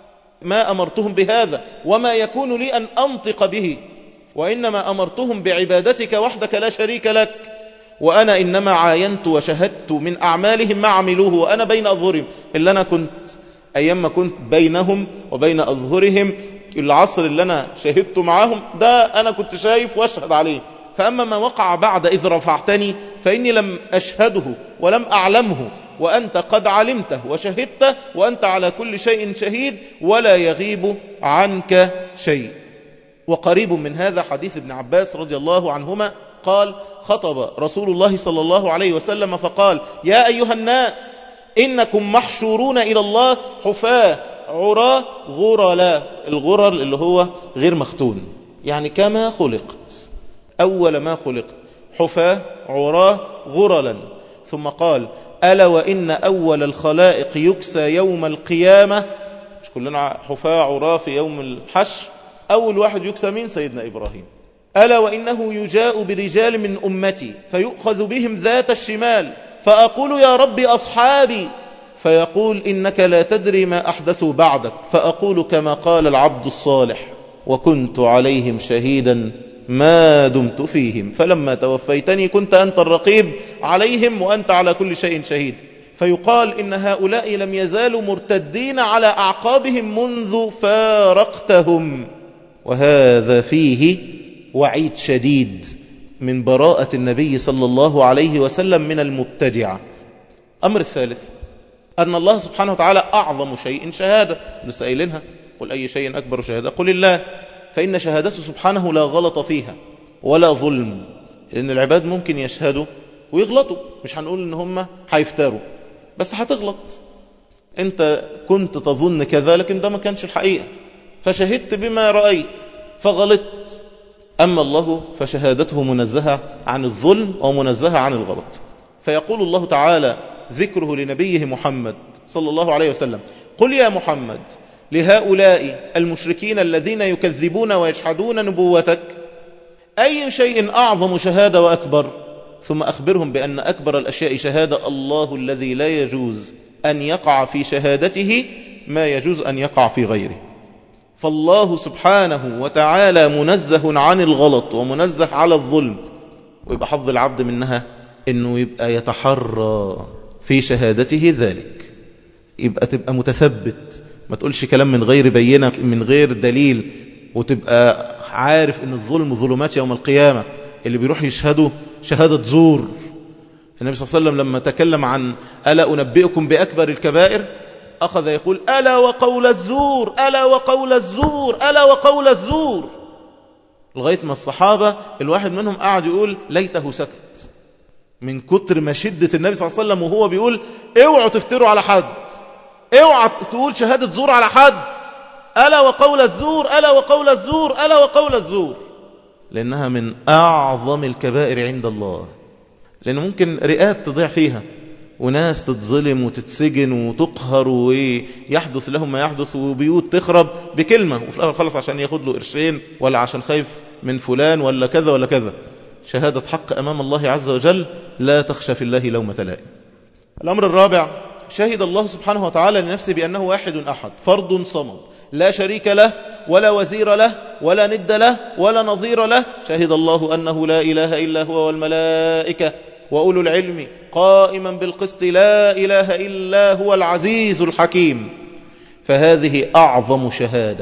ما أمرتهم بهذا وما يكون لي أن أنطق به وإنما أمرتهم بعبادتك وحدك لا شريك لك وأنا إنما عاينت وشهدت من أعمالهم ما عملوه وأنا بين أظهرهم اللي أنا كنت أيام ما كنت بينهم وبين أظهرهم العصر اللي أنا شهدت معاهم ده أنا كنت شايف واشهد عليه فأما ما وقع بعد إذ رفعتني فإني لم أشهده ولم أعلمه وأنت قد علمته وشهدته وأنت على كل شيء شهيد ولا يغيب عنك شيء وقريب من هذا حديث ابن عباس رضي الله عنهما قال خطب رسول الله صلى الله عليه وسلم فقال يا أيها الناس إنكم محشورون إلى الله حفاة عراة غرلا الغرر اللي هو غير مختون يعني كما خلقت أول ما خلقت حفاة عراة غرلا ثم قال ألا وإن أول الخلائق يكسى يوم القيامة مش كلنا حفاة عراة في يوم الحشر أول واحد يكسى مين سيدنا إبراهيم ألا وإنه يجاء برجال من أمتي فيؤخذ بهم ذات الشمال فأقول يا رب أصحابي فيقول إنك لا تدري ما أحدثوا بعدك فأقول كما قال العبد الصالح وكنت عليهم شهيدا ما دمت فيهم فلما توفيتني كنت أنت الرقيب عليهم وأنت على كل شيء شهيد فيقال إن هؤلاء لم يزالوا مرتدين على أعقابهم منذ فارقتهم وهذا فيه وعيد شديد من براءة النبي صلى الله عليه وسلم من المبتدعة أمر الثالث أن الله سبحانه وتعالى أعظم شيء شهادة لسه قايلينها قل أي شيء أكبر شهادة قل الله فإن شهادته سبحانه لا غلط فيها ولا ظلم لأن العباد ممكن يشهدوا ويغلطوا مش هنقول إن هم هيفتروا بس هتغلط أنت كنت تظن كذا لكن ده ما كانش الحقيقة فشهدت بما رأيت فغلطت أما الله فشهادته منزهة عن الظلم ومنزهة عن الغلط فيقول الله تعالى ذكره لنبيه محمد صلى الله عليه وسلم قل يا محمد لهؤلاء المشركين الذين يكذبون ويجحدون نبوتك أي شيء أعظم شهادة وأكبر ثم أخبرهم بأن أكبر الأشياء شهادة الله الذي لا يجوز أن يقع في شهادته ما يجوز أن يقع في غيره فالله سبحانه وتعالى منزه عن الغلط ومنزه على الظلم ويبقى حظ العبد منها أنه يبقى يتحرى في شهادته ذلك يبقى تبقى متثبت ما تقولش كلام من غير بينة من غير دليل وتبقى عارف ان الظلم ظلمات يوم القيامة اللي بيروح يشهدوا شهادة زور النبي صلى الله عليه وسلم لما تكلم عن ألا أنبئكم بأكبر الكبائر أخذ يقول ألا وقول الزور ألا وقول الزور ألا وقول الزور لغاية ما الصحابة الواحد منهم قاعد يقول ليته سكت من كتر ما شدة النبي صلى الله عليه وسلم وهو بيقول اوعوا تفتروا على حد اوعى تقول شهادة زور على حد ألا وقول الزور ألا وقول الزور ألا وقول الزور لأنها من أعظم الكبائر عند الله لأنه ممكن رئات تضيع فيها وناس تتظلم وتتسجن وتقهر ويحدث لهم ما يحدث وبيوت تخرب بكلمة وفي الآخر خلص عشان ياخد له قرشين ولا عشان خايف من فلان ولا كذا ولا كذا شهادة حق أمام الله عز وجل لا تخشى في الله لومة لائم الأمر الرابع شهد الله سبحانه وتعالى لنفسه بأنه واحد أحد فرد صمد لا شريك له ولا وزير له ولا ند له ولا نظير له شهد الله أنه لا إله إلا هو والملائكة وأولو العلم قائما بالقسط لا إله إلا هو العزيز الحكيم فهذه أعظم شهادة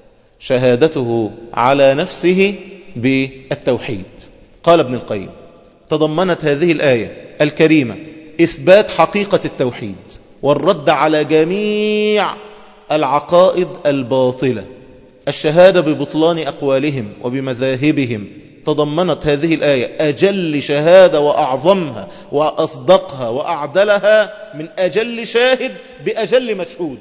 شهادته على نفسه بالتوحيد قال ابن القيم تضمنت هذه الآية الكريمة إثبات حقيقة التوحيد والرد على جميع العقائد الباطلة الشهادة ببطلان أقوالهم وبمذاهبهم تضمنت هذه الآية أجل شهادة وأعظمها وأصدقها وأعدلها من أجل شاهد بأجل مشهود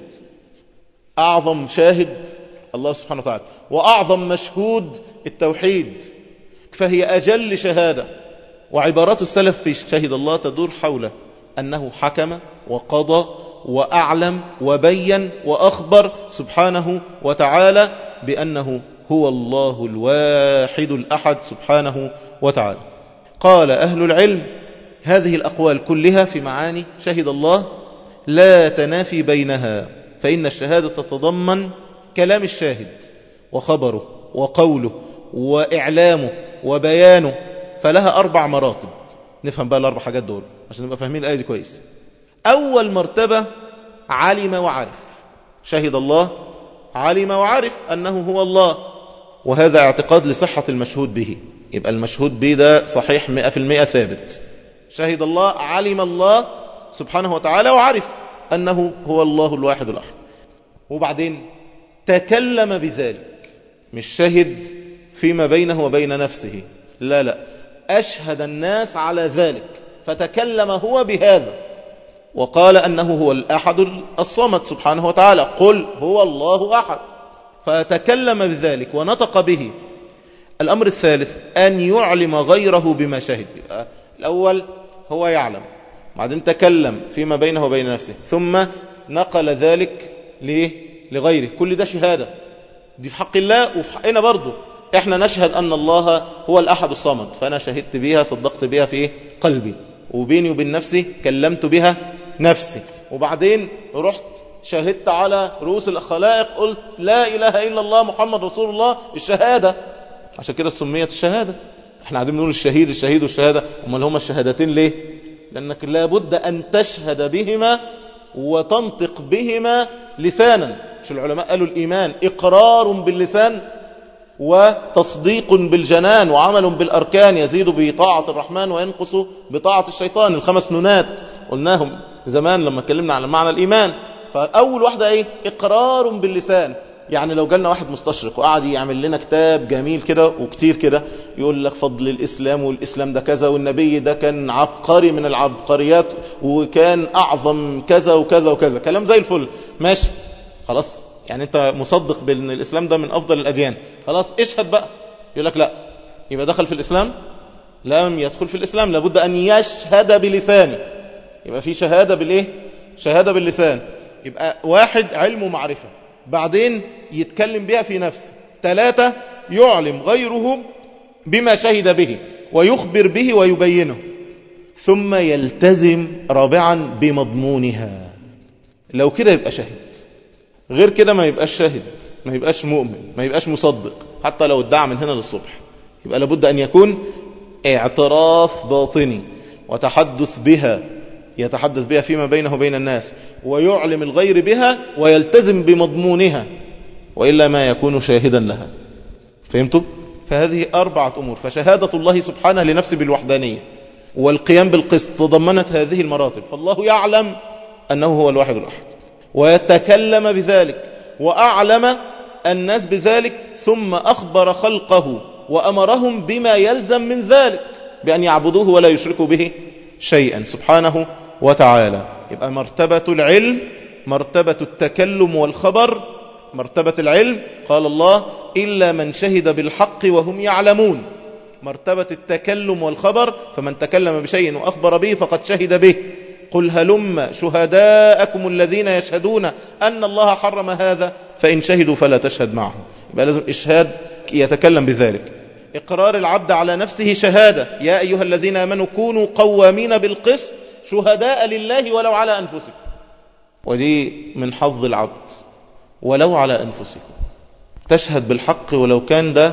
أعظم شاهد الله سبحانه وتعالى وأعظم مشهود التوحيد فهي أجل شهادة وعبارات السلف في شهد الله تدور حول أنه حكم وقضى وأعلم وبين وأخبر سبحانه وتعالى بأنه هو الله الواحد الأحد سبحانه وتعالى قال أهل العلم هذه الأقوال كلها في معاني شهد الله لا تنافي بينها فإن الشهادة تتضمن كلام الشاهد وخبره وقوله وإعلامه وبيانه فلها أربع مراتب نفهم بقى الأربع حاجات دول عشان نبقى فاهمين الآية دي كويس أول مرتبة علم وعرف شهد الله علم وعرف أنه هو الله وهذا اعتقاد لصحة المشهود به يبقى المشهود به ده صحيح مئة في المئة ثابت شهد الله علم الله سبحانه وتعالى وعرف أنه هو الله الواحد الأحد وبعدين تكلم بذلك مش شهد فيما بينه وبين نفسه لا لا أشهد الناس على ذلك فتكلم هو بهذا وقال أنه هو الأحد الصمد سبحانه وتعالى قل هو الله أحد فتكلم بذلك ونطق به الأمر الثالث أن يعلم غيره بما شهد الأول هو يعلم بعدين تكلم فيما بينه وبين نفسه ثم نقل ذلك ليه؟ لغيره كل ده شهادة دي في حق الله وفي حقنا برضه احنا نشهد أن الله هو الأحد الصمد فأنا شهدت بها صدقت بها في قلبي وبيني وبين نفسي كلمت بها نفسي وبعدين رحت شهدت على رؤوس الخلائق قلت لا إله إلا الله محمد رسول الله الشهادة عشان كده سميت الشهادة احنا قاعدين نقول الشهيد الشهيد والشهادة امال هما الشهادتين ليه لأنك لابد أن تشهد بهما وتنطق بهما لسانا مش العلماء قالوا الإيمان إقرار باللسان وتصديق بالجنان وعمل بالأركان يزيد بطاعة الرحمن وينقص بطاعة الشيطان الخمس نونات قلناهم زمان لما اتكلمنا عن معنى الإيمان فأول واحدة إيه إقرار باللسان يعني لو جالنا واحد مستشرق وقعد يعمل لنا كتاب جميل كده وكتير كده يقول لك فضل الإسلام والإسلام ده كذا والنبي ده كان عبقري من العبقريات وكان أعظم كذا وكذا وكذا كلام زي الفل ماشي خلاص يعني أنت مصدق بأن الإسلام ده من أفضل الأديان خلاص اشهد بقى يقول لك لا يبقى دخل في الإسلام لم يدخل في الإسلام لابد أن يشهد بلسانه يبقى في شهادة بالإيه شهادة باللسان يبقى واحد علم ومعرفة بعدين يتكلم بها في نفسه ثلاثة يعلم غيره بما شهد به ويخبر به ويبينه ثم يلتزم رابعا بمضمونها لو كده يبقى شاهد غير كده ما يبقاش شاهد ما يبقاش مؤمن ما يبقاش مصدق حتى لو ادعى من هنا للصبح يبقى لابد أن يكون اعتراف باطني وتحدث بها يتحدث بها فيما بينه وبين الناس ويعلم الغير بها ويلتزم بمضمونها وإلا ما يكون شاهدا لها فهمتوا؟ فهذه أربعة أمور فشهادة الله سبحانه لنفسه بالوحدانية والقيام بالقسط تضمنت هذه المراتب فالله يعلم أنه هو الواحد الأحد ويتكلم بذلك وأعلم الناس بذلك ثم أخبر خلقه وأمرهم بما يلزم من ذلك بأن يعبدوه ولا يشركوا به شيئا سبحانه وتعالى يبقى مرتبة العلم مرتبة التكلم والخبر مرتبة العلم قال الله إلا من شهد بالحق وهم يعلمون مرتبة التكلم والخبر فمن تكلم بشيء وأخبر به فقد شهد به قل هلم شهداءكم الذين يشهدون أن الله حرم هذا فإن شهدوا فلا تشهد معهم يبقى لازم إشهاد يتكلم بذلك إقرار العبد على نفسه شهادة يا أيها الذين آمنوا كونوا قوامين بالقسط شهداء لله ولو على أنفسكم ودي من حظ العبد ولو على أنفسكم تشهد بالحق ولو كان ده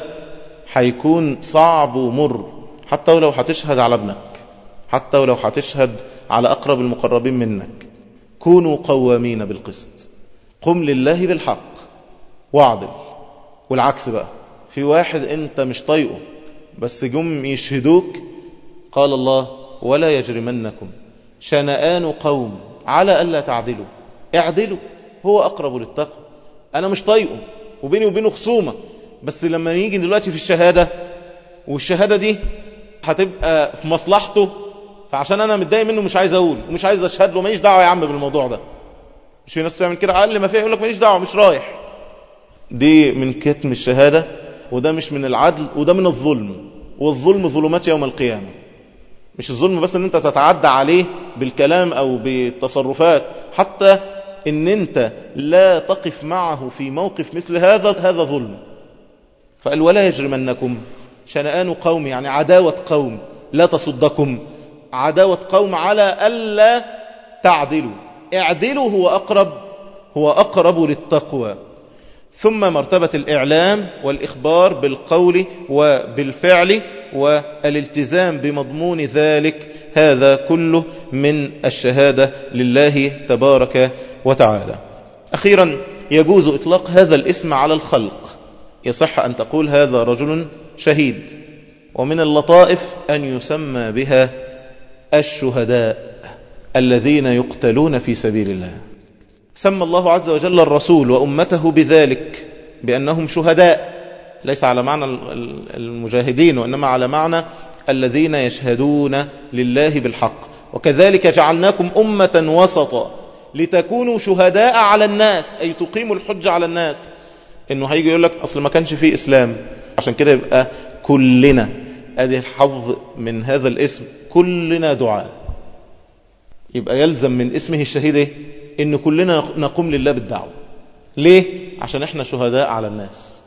هيكون صعب ومر حتى ولو هتشهد على ابنك حتى ولو هتشهد على أقرب المقربين منك كونوا قوامين بالقسط قم لله بالحق واعدل والعكس بقى في واحد انت مش طايقه بس جم يشهدوك قال الله ولا يجرمنكم شنآن قوم على ألا تعدلوا اعدلوا هو أقرب للتقوى أنا مش طايقه وبيني وبينه خصومة بس لما يجي دلوقتي في الشهادة والشهادة دي هتبقى في مصلحته فعشان أنا متضايق منه مش عايز أقول ومش عايز أشهد له ماليش دعوة يا عم بالموضوع ده مش في ناس تعمل كده أقل ما فيها يقول لك ماليش دعوة مش رايح دي من كتم الشهادة وده مش من العدل وده من الظلم والظلم ظلمات يوم القيامة مش الظلم بس ان انت تتعدى عليه بالكلام او بالتصرفات حتى ان انت لا تقف معه في موقف مثل هذا هذا ظلم فقال ولا يجرمنكم شنآن قوم يعني عداوة قوم لا تصدكم عداوة قوم على ألا تعدلوا اعدلوا هو أقرب هو أقرب للتقوى ثم مرتبة الإعلام والإخبار بالقول وبالفعل والالتزام بمضمون ذلك هذا كله من الشهادة لله تبارك وتعالى أخيرا يجوز إطلاق هذا الاسم على الخلق يصح أن تقول هذا رجل شهيد ومن اللطائف أن يسمى بها الشهداء الذين يقتلون في سبيل الله سمى الله عز وجل الرسول وأمته بذلك بأنهم شهداء ليس على معنى المجاهدين وإنما على معنى الذين يشهدون لله بالحق وكذلك جعلناكم أمة وسطا لتكونوا شهداء على الناس أي تقيموا الحج على الناس إنه هيجي يقول لك أصل ما كانش فيه إسلام عشان كده يبقى كلنا أدي الحظ من هذا الاسم كلنا دعاء يبقى يلزم من اسمه الشهيد إيه؟ إن كلنا نقوم لله بالدعوة ليه؟ عشان إحنا شهداء على الناس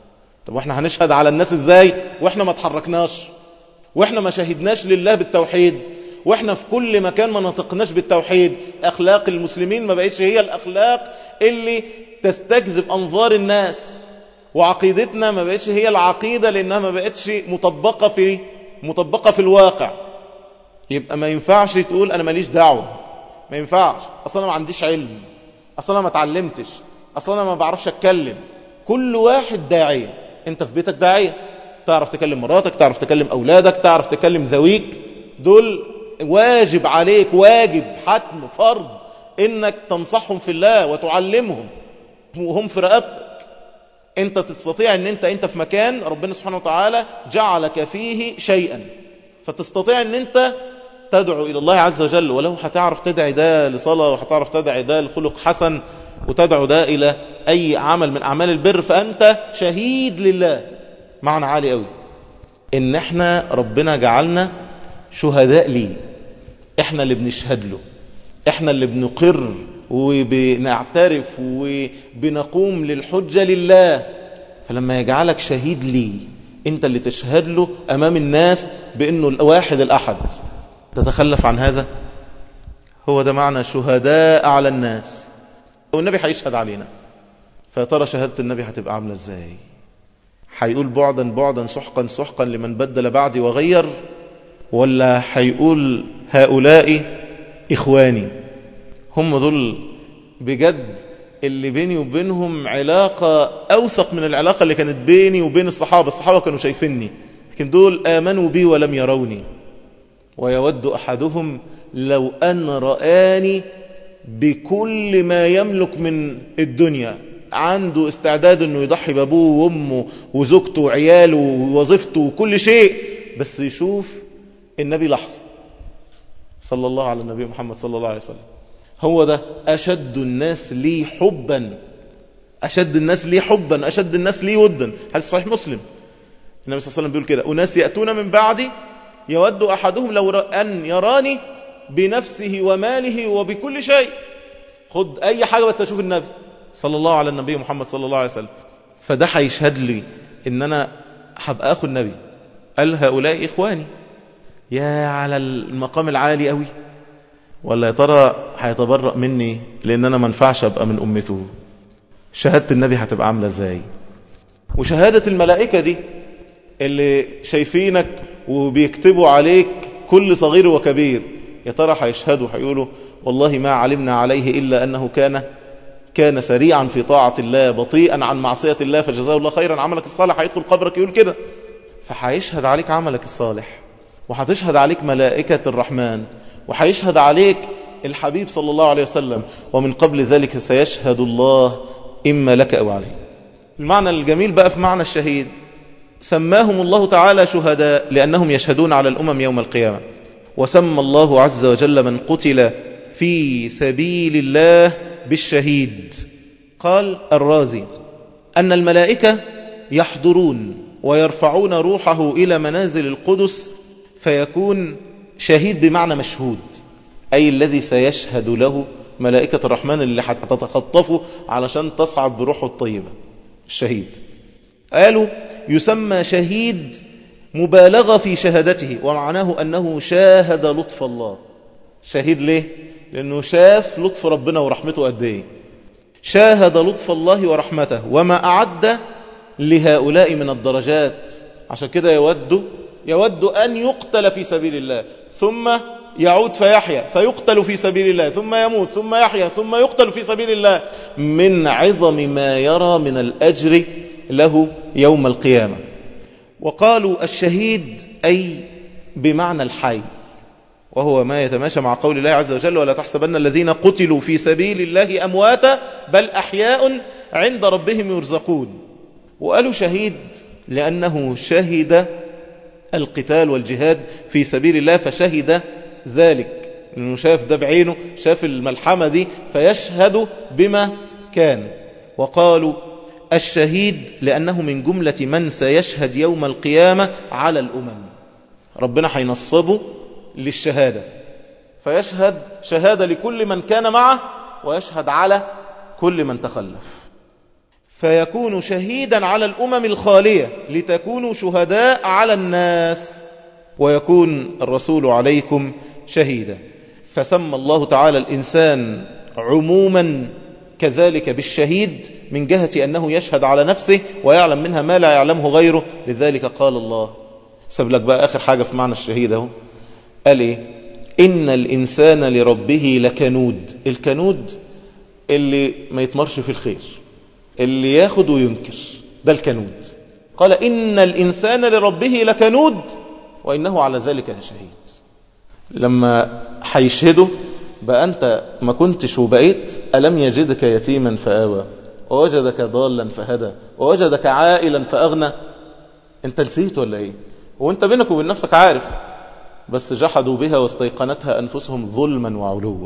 طب واحنا هنشهد على الناس ازاي واحنا ما تحركناش واحنا ما شهدناش لله بالتوحيد واحنا في كل مكان ما نطقناش بالتوحيد اخلاق المسلمين ما بقتش هي الاخلاق اللي تستجذب انظار الناس وعقيدتنا ما بقتش هي العقيدة لانها ما بقتش مطبقة في مطبقة في الواقع يبقى ما ينفعش تقول انا ماليش دعوة ما ينفعش اصلا ما عنديش علم اصلا ما اتعلمتش اصلا ما بعرفش اتكلم كل واحد داعية انت في بيتك داعية تعرف تكلم مراتك تعرف تكلم اولادك تعرف تكلم ذويك دول واجب عليك واجب حتم فرض انك تنصحهم في الله وتعلمهم وهم في رقبتك انت تستطيع ان انت انت في مكان ربنا سبحانه وتعالى جعلك فيه شيئا فتستطيع ان انت تدعو الى الله عز وجل ولو هتعرف تدعي ده لصلاة وهتعرف تدعي ده لخلق حسن وتدعو ده الى اي عمل من اعمال البر فانت شهيد لله معنى عالي قوي ان احنا ربنا جعلنا شهداء ليه احنا اللي بنشهد له احنا اللي بنقر وبنعترف وبنقوم للحجة لله فلما يجعلك شهيد ليه انت اللي تشهد له امام الناس بانه الواحد الاحد تتخلف عن هذا هو ده معنى شهداء على الناس والنبي هيشهد علينا فترى شهادة النبي هتبقى عاملة ازاي هيقول بعدا بعدا سحقا سحقا لمن بدل بعدي وغير ولا هيقول هؤلاء إخواني هم دول بجد اللي بيني وبينهم علاقة أوثق من العلاقة اللي كانت بيني وبين الصحابة الصحابة كانوا شايفيني لكن دول آمنوا بي ولم يروني ويود أحدهم لو أن رآني بكل ما يملك من الدنيا عنده استعداد انه يضحي بابوه وامه وزوجته وعياله ووظيفته وكل شيء بس يشوف النبي لحظة صلى الله على النبي محمد صلى الله عليه وسلم هو ده أشد الناس لي حبا أشد الناس لي حبا أشد الناس لي ودا حديث صحيح مسلم النبي صلى الله عليه وسلم بيقول كده أناس يأتون من بعدي يود أحدهم لو أن يراني بنفسه وماله وبكل شيء خد أي حاجة بس أشوف النبي صلى الله على النبي محمد صلى الله عليه وسلم فده هيشهد لي ان انا هبقى اخو النبي قال هؤلاء اخواني يا على المقام العالي قوي ولا يا ترى هيتبرأ مني لان انا ما ينفعش ابقى من امته شهادة النبي هتبقى عاملة ازاي وشهادة الملائكة دي اللي شايفينك وبيكتبوا عليك كل صغير وكبير يا ترى هيشهدوا هيقولوا والله ما علمنا عليه إلا أنه كان كان سريعا في طاعة الله بطيئا عن معصية الله فجزاه الله خيرا عملك الصالح هيدخل قبرك يقول كده فهيشهد عليك عملك الصالح وهتشهد عليك ملائكة الرحمن وهيشهد عليك الحبيب صلى الله عليه وسلم ومن قبل ذلك سيشهد الله إما لك أو عليك المعنى الجميل بقى في معنى الشهيد سماهم الله تعالى شهداء لأنهم يشهدون على الأمم يوم القيامة وسمى الله عز وجل من قتل في سبيل الله بالشهيد قال الرازي أن الملائكة يحضرون ويرفعون روحه إلى منازل القدس فيكون شهيد بمعنى مشهود أي الذي سيشهد له ملائكة الرحمن اللي هتتخطفه علشان تصعد بروحه الطيبة الشهيد قالوا يسمى شهيد مبالغة في شهادته ومعناه أنه شاهد لطف الله شهيد ليه؟ لأنه شاف لطف ربنا ورحمته قد ايه شاهد لطف الله ورحمته وما أعد لهؤلاء من الدرجات عشان كده يود يود أن يقتل في سبيل الله ثم يعود فيحيا فيقتل في سبيل الله ثم يموت ثم يحيا ثم يقتل في سبيل الله من عظم ما يرى من الأجر له يوم القيامة وقالوا الشهيد أي بمعنى الحي وهو ما يتماشى مع قول الله عز وجل ولا تحسبن الذين قتلوا في سبيل الله أمواتا بل أحياء عند ربهم يرزقون وقالوا شهيد لأنه شهد القتال والجهاد في سبيل الله فشهد ذلك لأنه شاف ده بعينه شاف الملحمة دي فيشهد بما كان وقالوا الشهيد لأنه من جملة من سيشهد يوم القيامة على الأمم ربنا حينصبه للشهادة فيشهد شهادة لكل من كان معه ويشهد على كل من تخلف فيكون شهيدا على الأمم الخالية لتكونوا شهداء على الناس ويكون الرسول عليكم شهيدا فسمى الله تعالى الإنسان عموما كذلك بالشهيد من جهة أنه يشهد على نفسه ويعلم منها ما لا يعلمه غيره لذلك قال الله سب لك بقى آخر حاجة في معنى الشهيد اهو قال إيه إن الإنسان لربه لكنود الكنود اللي ما يتمرش في الخير اللي ياخد وينكر ده الكنود قال إن الإنسان لربه لكنود وإنه على ذلك لشهيد لما هيشهده بقى أنت ما كنتش وبقيت ألم يجدك يتيما فآوى ووجدك ضالا فهدى ووجدك عائلا فأغنى أنت نسيت ولا إيه وانت بينك وبين نفسك عارف بس جحدوا بها واستيقنتها أنفسهم ظلما وعلوا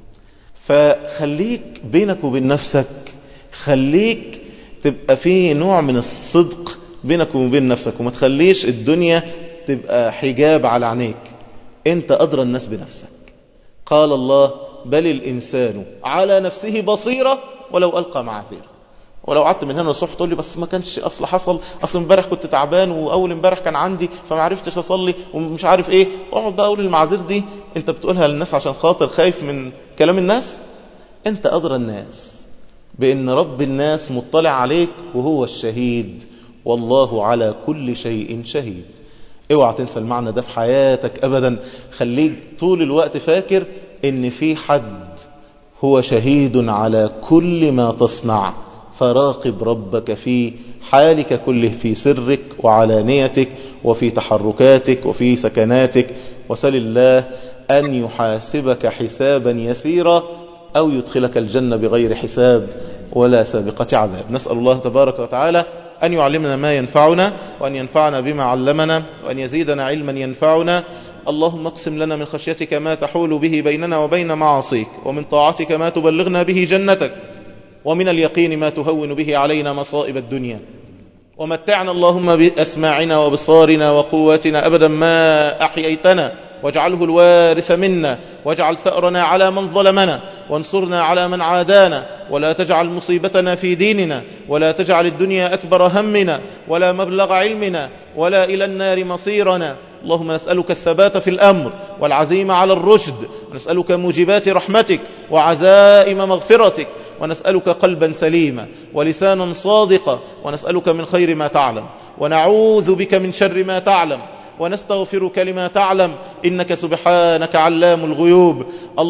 فخليك بينك وبين نفسك خليك تبقى فيه نوع من الصدق بينك وبين نفسك وما تخليش الدنيا تبقى حجاب على عينيك انت أدرى الناس بنفسك قال الله بل الإنسان على نفسه بصيرة ولو ألقى معاذيره ولو قعدت من هنا الصبح تقول لي بس ما كانش اصل حصل اصل امبارح كنت تعبان واول امبارح كان عندي فما عرفتش اصلي ومش عارف ايه اقعد بقى اقول المعاذير دي انت بتقولها للناس عشان خاطر خايف من كلام الناس انت ادرى الناس بان رب الناس مطلع عليك وهو الشهيد والله على كل شيء شهيد اوعى تنسى المعنى ده في حياتك ابدا خليك طول الوقت فاكر ان في حد هو شهيد على كل ما تصنع فراقب ربك في حالك كله في سرك وعلانيتك وفي تحركاتك وفي سكناتك وسل الله أن يحاسبك حسابا يسيرا أو يدخلك الجنة بغير حساب ولا سابقة عذاب نسأل الله تبارك وتعالى أن يعلمنا ما ينفعنا وأن ينفعنا بما علمنا وأن يزيدنا علما ينفعنا اللهم اقسم لنا من خشيتك ما تحول به بيننا وبين معاصيك ومن طاعتك ما تبلغنا به جنتك ومن اليقين ما تهون به علينا مصائب الدنيا ومتعنا اللهم بأسماعنا وبصارنا وقواتنا أبدا ما أحييتنا واجعله الوارث منا واجعل ثأرنا على من ظلمنا وانصرنا على من عادانا ولا تجعل مصيبتنا في ديننا ولا تجعل الدنيا أكبر همنا ولا مبلغ علمنا ولا إلى النار مصيرنا اللهم نسألك الثبات في الأمر والعزيمة على الرشد ونسألك موجبات رحمتك وعزائم مغفرتك ونسألك قلبا سليما ولسانا صادقا ونسألك من خير ما تعلم ونعوذ بك من شر ما تعلم ونستغفرك لما تعلم إنك سبحانك علام الغيوب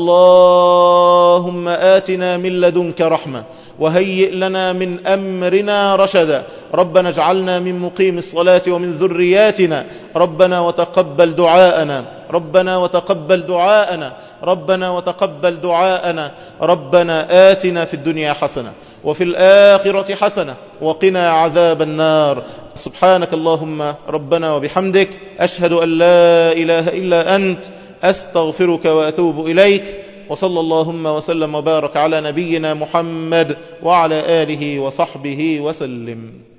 اللهم آتنا من لدنك رحمة وهيئ لنا من أمرنا رشدا ربنا اجعلنا من مقيم الصلاة ومن ذرياتنا ربنا وتقبل دعاءنا ربنا وتقبل دعاءنا ربنا وتقبل دعاءنا ربنا آتنا في الدنيا حسنة وفي الآخرة حسنة وقنا عذاب النار سبحانك اللهم ربنا وبحمدك أشهد أن لا إله إلا أنت أستغفرك وأتوب إليك وصلى اللهم وسلم وبارك على نبينا محمد وعلى آله وصحبه وسلم